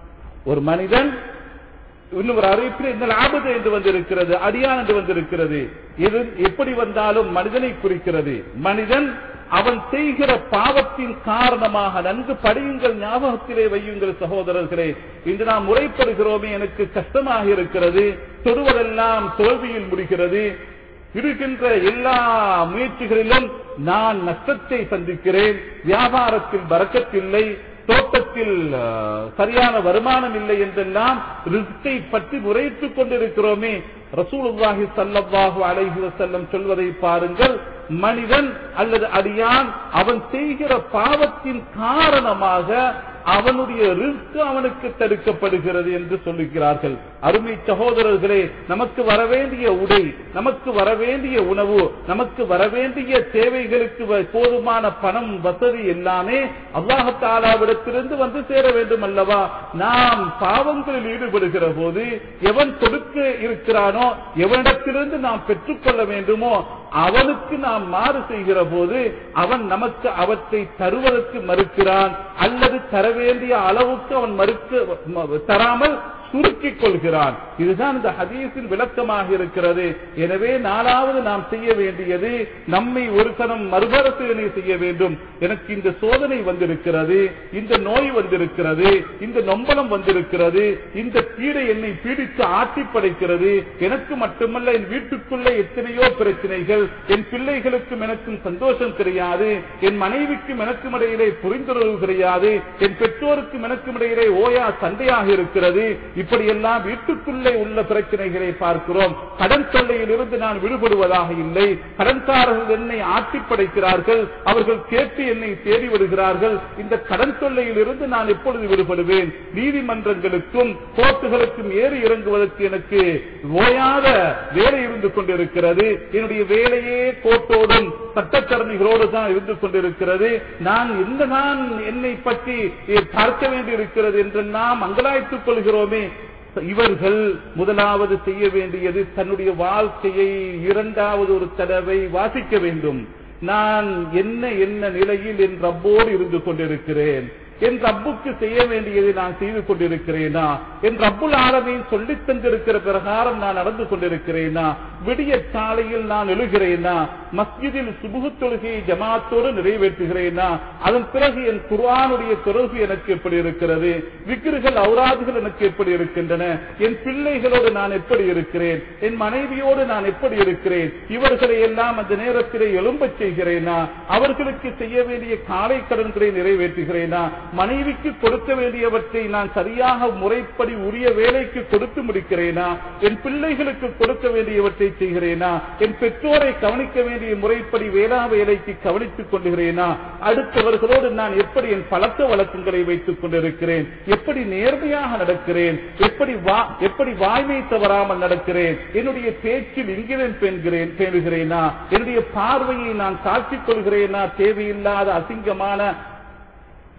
ஒரு மனிதன் இன்னும் ஒரு அறிவிப்பில் இந்த ஆபத்து என்று வந்திருக்கிறது அடியான் என்று வந்திருக்கிறது இது எப்படி வந்தாலும் மனிதனை குறிக்கிறது மனிதன் அவன் செய்கிற பாவத்தின் காரணமாக நன்கு படியுங்கள் ஞாபகத்திலே வையுங்கள் சகோதரர்களே இன்று நாம் முறைப்படுகிறோமே எனக்கு கஷ்டமாக இருக்கிறது தொடுவதெல்லாம் தோல்வியில் முடிகிறது இருக்கின்ற எல்லா முயற்சிகளிலும் நான் நஷ்டத்தை சந்திக்கிறேன் வியாபாரத்தில் பறக்கத்தில்லை தோட்டத்தில் சரியான வருமானம் இல்லை என்றெல்லாம் ரிஸ்கை பற்றி முறைத்துக் கொண்டிருக்கிறோமே ரசூலுல்லாஹி சல்லல்லாஹு அலைஹி வஸல்லம் சொல்வதை பாருங்கள் மனிதன் அல்லது அடியான் அவன் செய்கிற பாவத்தின் காரணமாக அவனுடைய ரிஸ்க் அவனுக்கு தடுக்கப்படுகிறது என்று சொல்லுகிறார்கள் அருமை சகோதரர்களே நமக்கு வரவேண்டிய உடை நமக்கு வரவேண்டிய உணவு நமக்கு வரவேண்டிய தேவைகளுக்கு போதுமான பணம் வசதி எல்லாமே அல்லாஹாலாவிடத்திலிருந்து வந்து சேர வேண்டும் அல்லவா நாம் பாவங்களில் ஈடுபடுகிற போது எவன் கொடுக்க இருக்கிறானோ எவனிடத்திலிருந்து நாம் பெற்றுக்கொள்ள வேண்டுமோ அவனுக்கு நாம் மாறு செய்கிற போது அவன் நமக்கு அவற்றை தருவதற்கு மறுக்கிறான் அல்லது தர வேண்டிய அளவுக்கு அவன் மறுக்க தராமல் சுருக்கிக் கொள்கிறான் இதுதான் இந்த ஹதீஸின் விளக்கமாக இருக்கிறது எனவே நாலாவது நாம் செய்ய வேண்டியது நம்மை ஒரு கணம் மறுபரிசீலனை செய்ய வேண்டும் எனக்கு இந்த சோதனை வந்திருக்கிறது இந்த நோய் வந்திருக்கிறது இந்த நொம்பலம் வந்திருக்கிறது இந்த கீழே என்னை பீடித்து ஆட்டி படைக்கிறது எனக்கு மட்டுமல்ல என் வீட்டுக்குள்ள எத்தனையோ பிரச்சனைகள் என் பிள்ளைகளுக்கும் எனக்கும் சந்தோஷம் கிடையாது என் மனைவிக்கும் எனக்கும் இடையிலே புரிந்துணர்வு கிடையாது என் பெற்றோருக்கும் எனக்கும் இடையிலே ஓயா சண்டையாக இருக்கிறது இப்படியெல்லாம் வீட்டுக்குள்ளே உள்ள பிரச்சனைகளை பார்க்கிறோம் கடன் தொல்லையில் இருந்து நான் விடுபடுவதாக இல்லை கடன்காரர்கள் என்னை ஆட்டி படைக்கிறார்கள் அவர்கள் கேட்டு என்னை தேடி வருகிறார்கள் இந்த கடன் தொல்லையில் இருந்து நான் எப்பொழுது விடுபடுவேன் நீதிமன்றங்களுக்கும் கோர்ட்டுகளுக்கும் ஏறி இறங்குவதற்கு எனக்கு ஓயாத வேலை இருந்து கொண்டிருக்கிறது என்னுடைய வேலையே கோர்ட்டோடும் சட்டத்தரணிகளோடு தான் இருந்து கொண்டிருக்கிறது நான் எந்த நான் என்னை பற்றி பார்க்க வேண்டி இருக்கிறது என்றெல்லாம் அங்கலாய்த்துக் கொள்கிறோமே இவர்கள் முதலாவது செய்ய வேண்டியது தன்னுடைய வாழ்க்கையை இரண்டாவது ஒரு தடவை வாசிக்க வேண்டும் நான் என்ன என்ன நிலையில் என் ரப்போடு இருந்து கொண்டிருக்கிறேன் என் ரப்புக்கு செய்ய வேண்டியதை நான் செய்து கொண்டிருக்கிறேனா என் ரப்புல் ஆலமீன் சொல்லி தந்திருக்கிற பிரகாரம் நான் நடந்து கொண்டிருக்கிறேனா விடிய காலையில் நான் எழுகிறேனா மஸ்ஜிதில் சுபுகு தொழுகையை ஜமாத்தோடு நிறைவேற்றுகிறேனா அதன் பிறகு என் குர்ஆனுடைய தொடர்பு எனக்கு எப்படி இருக்கிறது விக்கிர்கள் அவுராதுகள் எனக்கு எப்படி இருக்கின்றன என் பிள்ளைகளோடு நான் எப்படி இருக்கிறேன் என் மனைவியோடு நான் எப்படி இருக்கிறேன் இவர்களை எல்லாம் அந்த நேரத்திலே எழும்பச் செய்கிறேனா அவர்களுக்கு செய்ய வேண்டிய காலை கடன்களை நிறைவேற்றுகிறேனா மனைவிக்கு கொடுக்க வேண்டியவற்றை நான் சரியாக முறைப்படி உரிய வேலைக்கு கொடுத்து முடிக்கிறேனா என் பிள்ளைகளுக்கு கொடுக்க வேண்டியவற்றை செய்கிறேனா என் பெற்றோரை கவனிக்க வேண்டிய முறைப்படி வேளா வேலைக்கு கவனித்துக் கொண்டுகிறேனா அடுத்தவர்களோடு நான் எப்படி என் பழக்க வழக்கங்களை வைத்துக் கொண்டிருக்கிறேன் எப்படி நேர்மையாக நடக்கிறேன் எப்படி வா- எப்படி வாய்மை தவறாமல் நடக்கிறேன் என்னுடைய பேச்சில் இங்கிலன் பெண்கிறேன் பேணுகிறேனா என்னுடைய பார்வையை நான் காட்டிக் கொள்கிறேனா தேவையில்லாத அசிங்கமான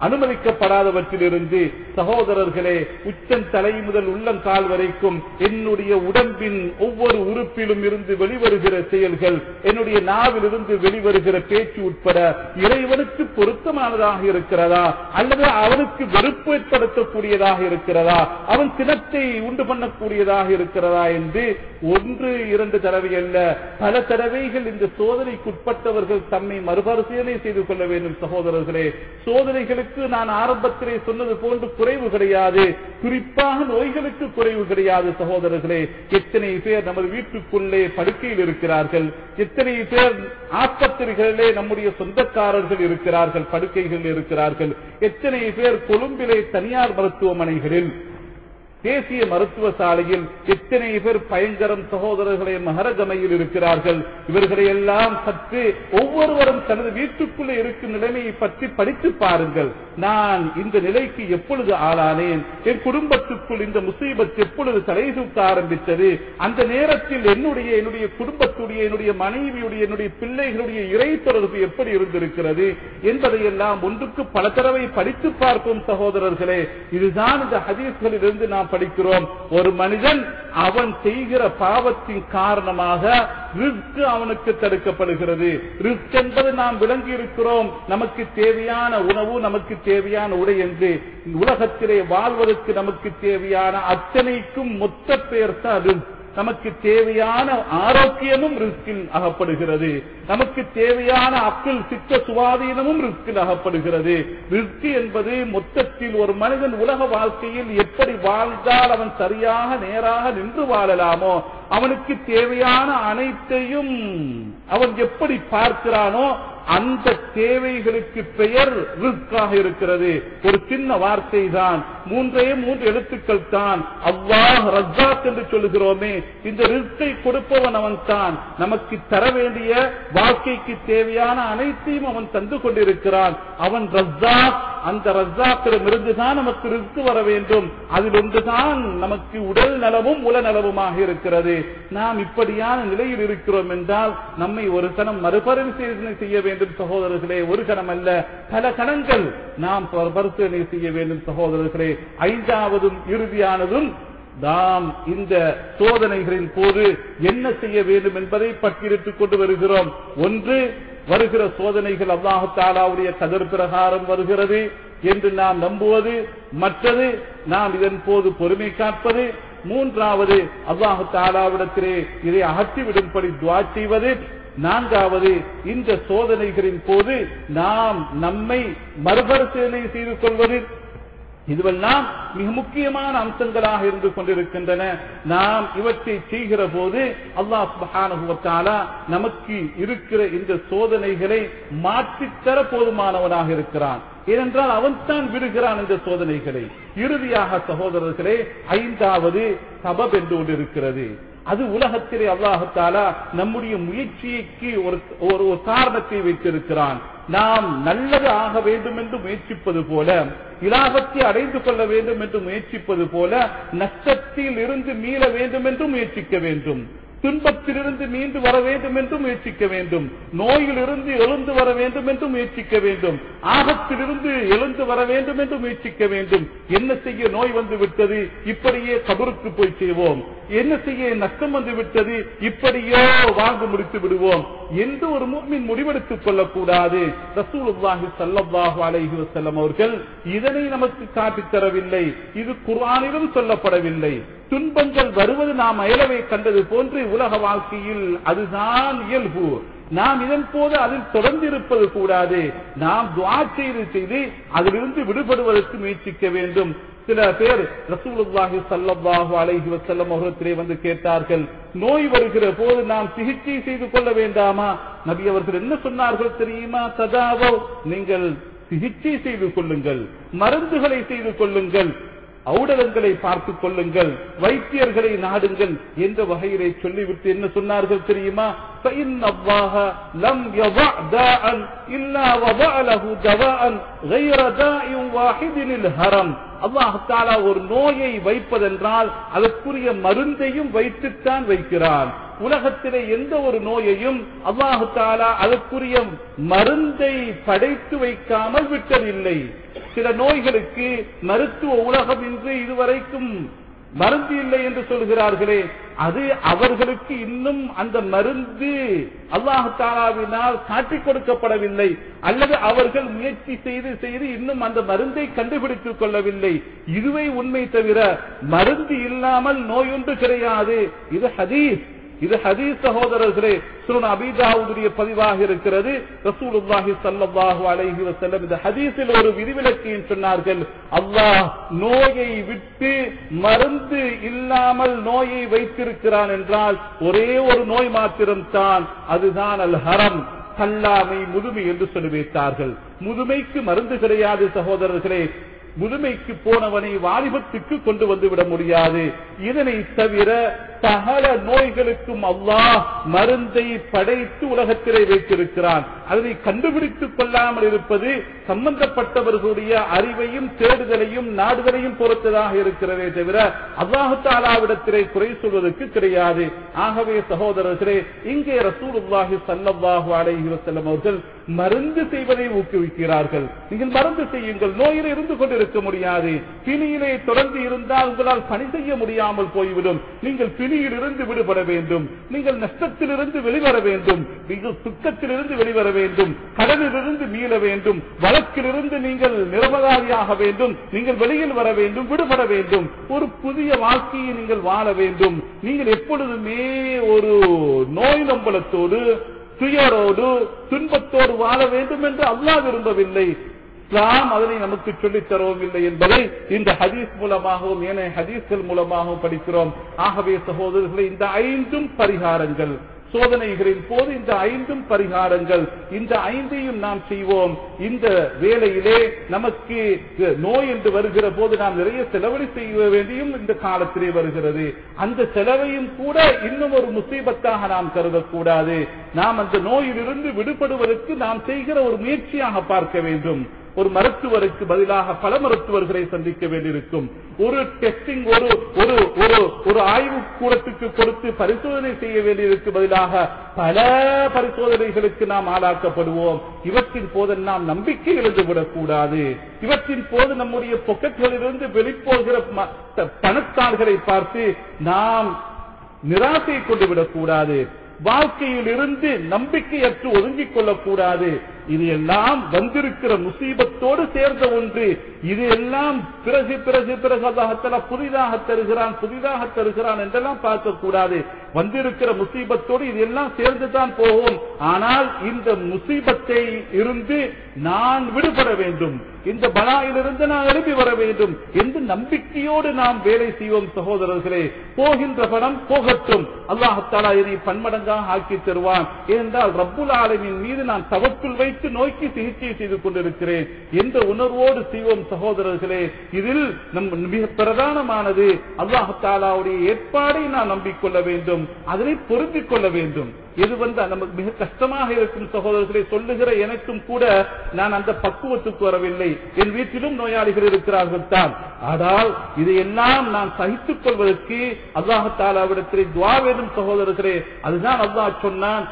அனுமதிக்கப்படாதவற்றிலிருந்து சகோதரர்களே உச்சன் தலை முதல் உள்ளங்கால் வரைக்கும் என்னுடைய உடம்பின் ஒவ்வொரு உறுப்பிலும் இருந்து வெளிவருகிற செயல்கள் என்னுடைய நாவிலிருந்து வெளிவருகிற பேச்சு உட்பட இறைவனுக்கு பொருத்தமானதாக இருக்கிறதா அல்லது அவனுக்கு வெறுப்பு ஏற்படுத்தக்கூடியதாக இருக்கிறதா அவன் சினத்தை உண்டு பண்ணக்கூடியதாக இருக்கிறதா என்று ஒன்று இரண்டு தடவை அல்ல பல தடவைகள் இந்த சோதனைக்குட்பட்டவர்கள் தம்மை மறுபரிசீலனை செய்து கொள்ள வேண்டும் சகோதரர்களே சோதனைகளுக்கு நான் ஆரம்பத்திலே சொன்னது போன்று குறைவு கிடையாது குறிப்பாக நோய்களுக்கு குறைவு கிடையாது சகோதரர்களே எத்தனை பேர் நமது வீட்டுக்குள்ளே படுக்கையில் இருக்கிறார்கள் எத்தனை பேர் ஆஸ்பத்திரிகளிலே நம்முடைய சொந்தக்காரர்கள் இருக்கிறார்கள் படுக்கைகள் இருக்கிறார்கள் எத்தனை பேர் கொழும்பிலே தனியார் மருத்துவமனைகளில் தேசிய மருத்துவ சாலையில் எத்தனை பேர் பயங்கரம் சகோதரர்களே மகரகமையில் இருக்கிறார்கள் இவர்களை எல்லாம் சற்று ஒவ்வொருவரும் தனது வீட்டுக்குள்ளே இருக்கும் நிலைமையை பற்றி படித்து பாருங்கள் நான் இந்த நிலைக்கு எப்பொழுது ஆளானேன் என் குடும்பத்துக்குள் இந்த முசீபத் எப்பொழுது தலை தூக்க ஆரம்பித்தது அந்த நேரத்தில் என்னுடைய என்னுடைய குடும்பத்துடைய என்னுடைய மனைவியுடைய என்னுடைய பிள்ளைகளுடைய இறை தொடர்பு எப்படி இருந்திருக்கிறது என்பதையெல்லாம் ஒன்றுக்கு பல தடவை படித்து பார்ப்போம் சகோதரர்களே இதுதான் இந்த ஹதீஸ்களில் இருந்து நாம் படிக்கிறோம் ஒரு மனிதன் அவன் செய்கிற பாவத்தின் காரணமாக ரிஸ்க் அவனுக்கு தடுக்கப்படுகிறது ரிஸ்க் என்பது நாம் விளங்கி இருக்கிறோம் நமக்கு தேவையான உணவு நமக்கு தேவையான உடை என்று உலகத்திலே வாழ்வதற்கு நமக்கு தேவையான அத்தனைக்கும் மொத்த பெயர் தான் ரிஸ்க் நமக்கு தேவையான ஆரோக்கியமும் ரிஸ்கில் அகப்படுகிறது நமக்கு தேவையான அக்கில் சித்த சுவாதீனமும் ரிஸ்கில் அகப்படுகிறது ரிஸ்க் என்பது மொத்தத்தில் ஒரு மனிதன் உலக வாழ்க்கையில் எப்படி வாழ்ந்தால் அவன் சரியாக நேராக நின்று வாழலாமோ அவனுக்கு தேவையான அனைத்தையும் அவன் எப்படி பார்க்கிறானோ அந்த தேவைகளுக்கு பெயர் ரிஸ்காக இருக்கிறது ஒரு சின்ன வார்த்தை தான் மூன்றே மூன்று எழுத்துக்கள் தான் அல்லாஹ் ரஜாக் என்று சொல்லுகிறோமே இந்த ரிஸ்கை கொடுப்பவன் அவன் தான் நமக்கு தர வேண்டிய வாழ்க்கைக்கு தேவையான அனைத்தையும் அவன் தந்து கொண்டிருக்கிறான் அவன் ரஜாக் அந்த ரஜாக்கிடம் இருந்துதான் நமக்கு ரிஸ்க் வர வேண்டும் அதில் ஒன்றுதான் நமக்கு உடல் நலமும் உல நலமுமாக இருக்கிறது நாம் இப்படியான நிலையில் இருக்கிறோம் என்றால் நம்மை ஒரு கணம் மறுபரிசீலனை செய்ய வேண்டும் சகோதரர்களே ஒரு கணம் அல்ல பல கணங்கள் நாம் பரிசீலனை செய்ய வேண்டும் சகோதரர்களே ஐந்தாவதும் இறுதியானதும் நாம் இந்த சோதனைகளின் போது என்ன செய்ய வேண்டும் என்பதை பட்டியலிட்டுக் கொண்டு வருகிறோம் ஒன்று வருகிற சோதனைகள் அல்லாஹு தாலாவுடைய கதர் பிரகாரம் வருகிறது என்று நாம் நம்புவது மற்றது நாம் இதன் போது பொறுமை காப்பது மூன்றாவது அல்லாஹு தாலாவிடத்திலே இதை அகற்றிவிடும்படி துவா செய்வது நான்காவது இந்த சோதனைகளின் போது நாம் நம்மை மறுபரிசீலனை செய்து கொள்வது இதுவெல்லாம் மிக முக்கியமான அம்சங்களாக இருந்து கொண்டிருக்கின்றன நாம் இவற்றை செய்கிற போது அல்லாஹ் சுபஹானுவத்தாலா நமக்கு இருக்கிற இந்த சோதனைகளை மாற்றித்தர போதுமானவனாக இருக்கிறான் ஏனென்றால் அவன் தான் விடுகிறான் இந்த சோதனைகளை இறுதியாக சகோதரர்களே ஐந்தாவது சபப் என்று ஒன்று இருக்கிறது அது உலகத்திலே அல்லாஹத்தாலா நம்முடைய முயற்சிக்கு ஒரு ஒரு காரணத்தை வைத்திருக்கிறான் நாம் நல்லது ஆக வேண்டும் என்று முயற்சிப்பது போல இலாபத்தை அடைந்து கொள்ள வேண்டும் என்று முயற்சிப்பது போல நஷ்டத்தில் இருந்து மீள வேண்டும் என்று முயற்சிக்க வேண்டும் துன்பத்திலிருந்து மீண்டு வர வேண்டும் என்று முயற்சிக்க வேண்டும் நோயிலிருந்து எழுந்து வர வேண்டும் என்று முயற்சிக்க வேண்டும் ஆபத்திலிருந்து எழுந்து வர வேண்டும் என்று முயற்சிக்க வேண்டும் என்ன செய்ய நோய் வந்து விட்டது இப்படியே கபருக்கு போய் செய்வோம் என்ன செய்ய நஷ்டம் வந்து விட்டது இப்படியோ வாழ்ந்து முடித்து விடுவோம் என்று ஒரு மூமின் முடிவெடுத்துக் கொள்ளக்கூடாது ரசூலுல்லாஹி ஸல்லல்லாஹு அலைஹி வஸல்லம் அவர்கள் இதனை நமக்கு காட்டித் தரவில்லை இது குர்ஆனிலும் சொல்லப்படவில்லை துன்பங்கள் வருவது நாம் அயலவை கண்டது போன்று உலக வாழ்க்கையில் அதுதான் இயல்பு நாம் இதன் போது அதில் தொடர்ந்து இருப்பது கூடாது நாம் துவா செய்து செய்து அதிலிருந்து விடுபடுவதற்கு முயற்சிக்க வேண்டும் சில பேர் ரசூலுல்லாஹி ஸல்லல்லாஹு அலைஹி வஸல்லம் அவர்களிடத்திலே வந்து கேட்டார்கள் நோய் வருகிற போது நாம் சிகிச்சை செய்து கொள்ள வேண்டாமா நபி அவர்கள் என்ன சொன்னார்கள் தெரியுமா ததாவோ நீங்கள் சிகிச்சை செய்து கொள்ளுங்கள் மருந்துகளை செய்து கொள்ளுங்கள் ஔடலங்களை பார்த்துக் கொள்ளுங்கள் வைத்தியர்களை நாடுங்கள் என்ற வகையிலே சொல்லிவிட்டு என்ன சொன்னார்கள் தெரியுமா فإن الله لم يضع داء إلا وضع له دواء غير داء واحد الهرم அல்லாஹ் தாலா ஒரு நோயை வைப்பதென்றால் அதற்குரிய மருந்தையும் வைத்துத்தான் வைக்கிறான் உலகத்திலே எந்த ஒரு நோயையும் அல்லாஹு தாலா அதற்குரிய மருந்தை படைத்து வைக்காமல் விட்டதில்லை சில நோய்களுக்கு மருத்துவ உலகம் இன்று இதுவரைக்கும் மருந்து இல்லை என்று சொல்கிறார்களே அது அவர்களுக்கு இன்னும் அந்த மருந்து அல்லாஹு தாலாவினால் காட்டிக் கொடுக்கப்படவில்லை அல்லது அவர்கள் முயற்சி செய்து செய்து இன்னும் அந்த மருந்தை கண்டுபிடித்துக் கொள்ளவில்லை இதுவே உண்மை தவிர மருந்து இல்லாமல் நோயொன்று கிடையாது இது ஹதீஸ் இது ஹதீஸ் சகோதரர்களே சுருன் அபிதாவுடைய பதிவாக இருக்கிறது ரசூலுல்லாஹி ஸல்லல்லாஹு அலைஹி வஸல்லம் இந்த ஹதீஸில் ஒரு விதிவிலக்கையும் சொன்னார்கள் அல்லாஹ் நோயை விட்டு மருந்து இல்லாமல் நோயை வைத்திருக்கிறான் என்றால் ஒரே ஒரு நோய் மாத்திரம் தான் அதுதான் அல் ஹரம் கல்லாமை முதுமை என்று சொல்லி வைத்தார்கள் முதுமைக்கு மருந்து கிடையாது சகோதரர்களே முதுமைக்கு போனவனை வாலிபத்துக்கு கொண்டு வந்து விட முடியாது இதனை தவிர சகல நோய்களுக்கும் அல்லாஹ் மருந்தை படைத்து உலகத்திலே வைத்திருக்கிறான் அதனை கண்டுபிடித்துக் கொள்ளாமல் இருப்பது சம்பந்தப்பட்டவர்களுடைய அறிவையும் தேடுதலையும் நாடுதலையும் பொறுத்ததாக இருக்கிறதே தவிர அல்லாஹு தாலாவிடத்திலே குறை சொல்வதற்கு கிடையாது ஆகவே சகோதரர்களே இங்கே ரசூலுல்லாஹி ஸல்லல்லாஹு அலைஹி வஸல்லம் அவர்கள் மருந்து செய்வதை ஊக்குவிக்கிறார்கள் நீங்கள் மருந்து செய்யுங்கள் நோயில் இருந்து கொண்டிருக்க முடியாது பிணியிலே தொடர்ந்து இருந்தால் உங்களால் பணி செய்ய முடியாமல் போய்விடும் நீங்கள் பிணியில் இருந்து விடுபட வேண்டும் நீங்கள் நஷ்டத்திலிருந்து வெளிவர வேண்டும் நீங்கள் துக்கத்திலிருந்து வெளிவர வேண்டும் கடனிலிருந்து மீள வேண்டும் வழக்கிலிருந்து நீங்கள் நிரபராதியாக வேண்டும் நீங்கள் வெளியில் வர வேண்டும் விடுபட வேண்டும் ஒரு புதிய வாழ்க்கையை நீங்கள் வாழ வேண்டும் நீங்கள் எப்பொழுதுமே ஒரு நோய் நம்பலத்தோடு துயரோடு துன்பத்தோடு வாழ வேண்டும் என்று அல்லாஹ் விரும்பவில்லை இஸ்லாம் அதனை நமக்கு சொல்லித் தரவும் இல்லை என்பதை இந்த ஹதீஸ் மூலமாகவும் ஏனைய ஹதீஸ்கள் மூலமாகவும் படிக்கிறோம் ஆகவே சகோதரர்களை இந்த ஐந்தும் பரிகாரங்கள் சோதனைகளின் போது இந்த ஐந்தும் பரிகாரங்கள் இந்த ஐந்தையும் நாம் செய்வோம் இந்த வேளையிலே நமக்கு நோய் என்று வருகிற போது நாம் நிறைய செலவழி செய்ய வேண்டியும் இந்த காலத்திலே வருகிறது அந்த செலவையும் கூட இன்னும் ஒரு முசீபத்தாக நாம் கருதக்கூடாது நாம் அந்த நோயிலிருந்து விடுபடுவதற்கு நாம் செய்கிற ஒரு முயற்சியாக பார்க்க வேண்டும் ஒரு மருத்துவருக்கு பதிலாக பல மருத்துவர்களை சந்திக்க வேண்டியிருக்கும் ஒரு டெஸ்டிங் ஒரு ஒரு ஒரு ஒரு ஆய்வு கூடத்துக்கு கொடுத்து பரிசோதனை செய்ய வேண்டியதற்கு பதிலாக பல பரிசோதனைகளுக்கு நாம் ஆளாக்கப்படுவோம் இவற்றின் போது நாம் நம்பிக்கை எழுந்துவிடக் கூடாது இவற்றின் போது நம்முடைய பொக்கெட்களிலிருந்து வெளிப்போகிற பணத்தாள்களை பார்த்து நாம் நிராசை கொண்டு விடக்கூடாது வாழ்க்கையில் இருந்து நம்பிக்கையற்று ஒதுங்கிக் கொள்ளக்கூடாது இது எல்லாம் வந்திருக்கிற முசீபத்தோடு சேர்ந்த ஒன்று இது எல்லாம் பிறகு பிறகு பிறகு அல்லாஹத்தல புதிதாக தருகிறான் புதிதாக தருகிறான் என்றெல்லாம் பார்க்கக்கூடாது வந்திருக்கிற முசீபத்தோடு இது எல்லாம் சேர்ந்துதான் போகும் ஆனால் இந்த முசீபத்தை இருந்து நான் விடுபட வேண்டும் இந்த பலாயிலிருந்து நான் எழுப்பி வர வேண்டும் என்று நம்பிக்கையோடு நாம் வேலை செய்வோம் சகோதரர்களே போகின்ற பணம் போகட்டும் அல்லாஹத்தாலா இதனை பன்மடங்காக ஆக்கி தருவான் ஏனென்றால் ரப்புல் ஆலமின் மீது நான் தவக்குள் வைத்து நோக்கி சிகிச்சை செய்து கொண்டிருக்கிறேன் என்ற உணர்வோடு செய்வோம் சகோதரர்களே இதில் நம் மிக பிரதானமானது அல்லாஹத்தாலாவுடைய ஏற்பாடை நான் நம்பிக்கொள்ள வேண்டும் அதனை பொருந்திக் கொள்ள வேண்டும் இது வந்து நமக்கு மிக கஷ்டமாக இருக்கும் சகோதரர்களை சொல்லுகிற எனக்கும் கூட நான் அந்த பக்குவத்துக்கு வரவில்லை என் வீட்டிலும் நோயாளிகள் இருக்கிறார்கள் தான் ஆனால் இதையெல்லாம் நான் சகித்துக் கொள்வதற்கு அல்லாஹாலாவிடத்திலே துவா வேண்டும் சகோதரர்களே அதுதான் அல்லாஹ் சொன்னான்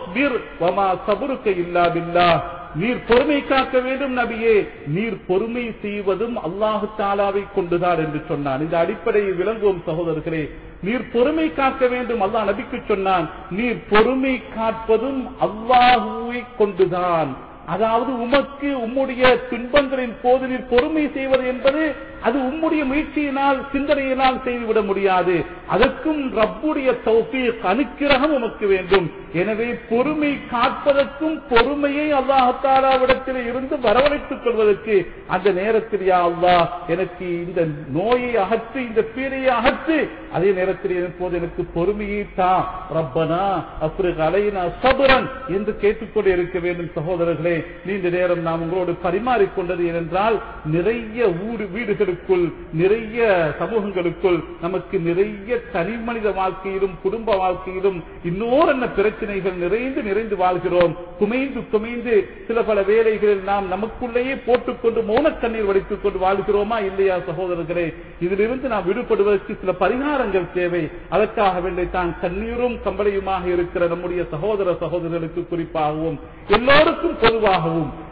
இல்லா நீர் பொறுமை காக்க வேண்டும் நபியே நீர் பொறுமை செய்வதும் அல்லாஹு தாலாவை கொண்டுதான் என்று சொன்னான் இந்த அடிப்படையை விளங்குவோம் சகோதரர்களே நீர் பொறுமை காக்க வேண்டும் அல்லாஹ் நபிக்கு சொன்னான் நீர் பொறுமை காப்பதும் அல்லாஹுவை கொண்டுதான் அதாவது உமக்கு உம்முடைய துன்பங்களின் போது நீர் பொறுமை செய்வது என்பது அது உம்முடைய முயற்சியினால் சிந்தனையினால் செய்துவிட முடியாது அதற்கும் ரப்புடைய தௌஃபீக் அனுக்கிரகம் உமக்கு வேண்டும் எனவே பொறுமை காப்பதற்கும் பொறுமையை அல்லாஹாலாவிடத்தில் இருந்து வரவழைத்துக் கொள்வதற்கு அந்த நேரத்தில் யா அல்லாஹ் எனக்கு இந்த நோயை அகற்று இந்த பீரையை அகற்று அதே நேரத்தில் போது எனக்கு பொறுமையை தா ரப்பனா அப்ரு அலைனா சபுரன் என்று கேட்டுக்கொண்டே இருக்க வேண்டும் சகோதரர்களே நீண்ட நேரம் நாம் உங்களோடு பரிமாறிக்கொண்டது ஏனென்றால் நிறைய ஊடு வீடுகளுக்குள் நிறைய சமூகங்களுக்குள் நமக்கு நிறைய தனி மனித வாழ்க்கையிலும் குடும்ப வாழ்க்கையிலும் இன்னொரு என்ன பிரச்சனைகள் நிறைந்து நிறைந்து வாழ்கிறோம் குமைந்து குமைந்து சில பல வேலைகளில் நாம் நமக்குள்ளேயே போட்டுக்கொண்டு மௌன கண்ணீர் வடித்துக் கொண்டு வாழ்கிறோமா இல்லையா சகோதரர்களே இதிலிருந்து நாம் விடுபடுவதற்கு சில பரிகாரங்கள் தேவை அதற்காக வேண்டி தான் கண்ணீரும் கம்பளையுமாக இருக்கிற நம்முடைய சகோதர சகோதரர்களுக்கு குறிப்பாகவும் எல்லோருக்கும் பொதுவாகவும்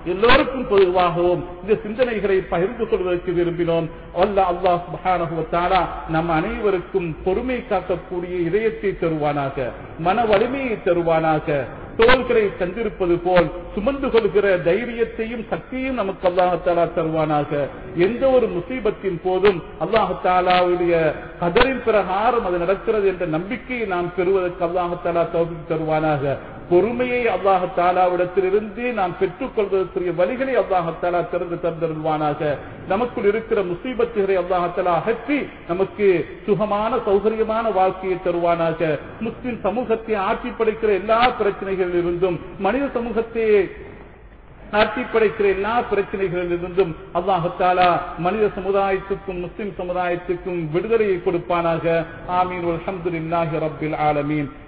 எல்லோருக்கும் பொதுவாகவும் இந்த சிந்தனைகளை பகிர்ந்து கொள்வதற்கு விரும்பினோம் அல்ல அல்லாஹ் சுப்ஹானஹு வ தஆலா நம் அனைவருக்கும் பொறுமை காக்கக்கூடிய இதயத்தை தருவானாக மன வலிமையை தருவானாக தோள்களை தந்திருப்பது போல் சுமந்து கொள்கிற தைரியத்தையும் சக்தியும் நமக்கு அல்லாஹாலா தருவானாக எந்த ஒரு முசீபத்தின் போதும் அல்லாஹாலாவுடைய கதரின் பிரகாரம் அது நடக்கிறது என்ற நம்பிக்கையை நாம் பெறுவதற்கு அல்லாஹாலா தோல்வி தருவானாக பொறுமையை அல்லாஹாலாவிடத்திலிருந்து நாம் பெற்றுக் கொள்வதற்குரிய வழிகளை அல்லாஹாலா திறந்து தந்தருவானாக நமக்குள் இருக்கிற முசீபத்துகளை அல்லாஹாலா அகற்றி நமக்கு சுகமான சௌகரியமான வாழ்க்கையை தருவானாக முஸ்லிம் சமூகத்தை ஆட்சி படைக்கிற எல்லா பிரச்சனைகளில் இருந்தும் மனித சமூகத்தை ஆட்சி படைக்கிற எல்லா பிரச்சனைகளிலிருந்தும் அல்லாஹாலா மனித சமுதாயத்துக்கும் முஸ்லிம் சமுதாயத்துக்கும் விடுதலையை கொடுப்பானாக ஆமீன் அல்ஹம்துலில்லாஹி ரப்பில் ஆலமீன்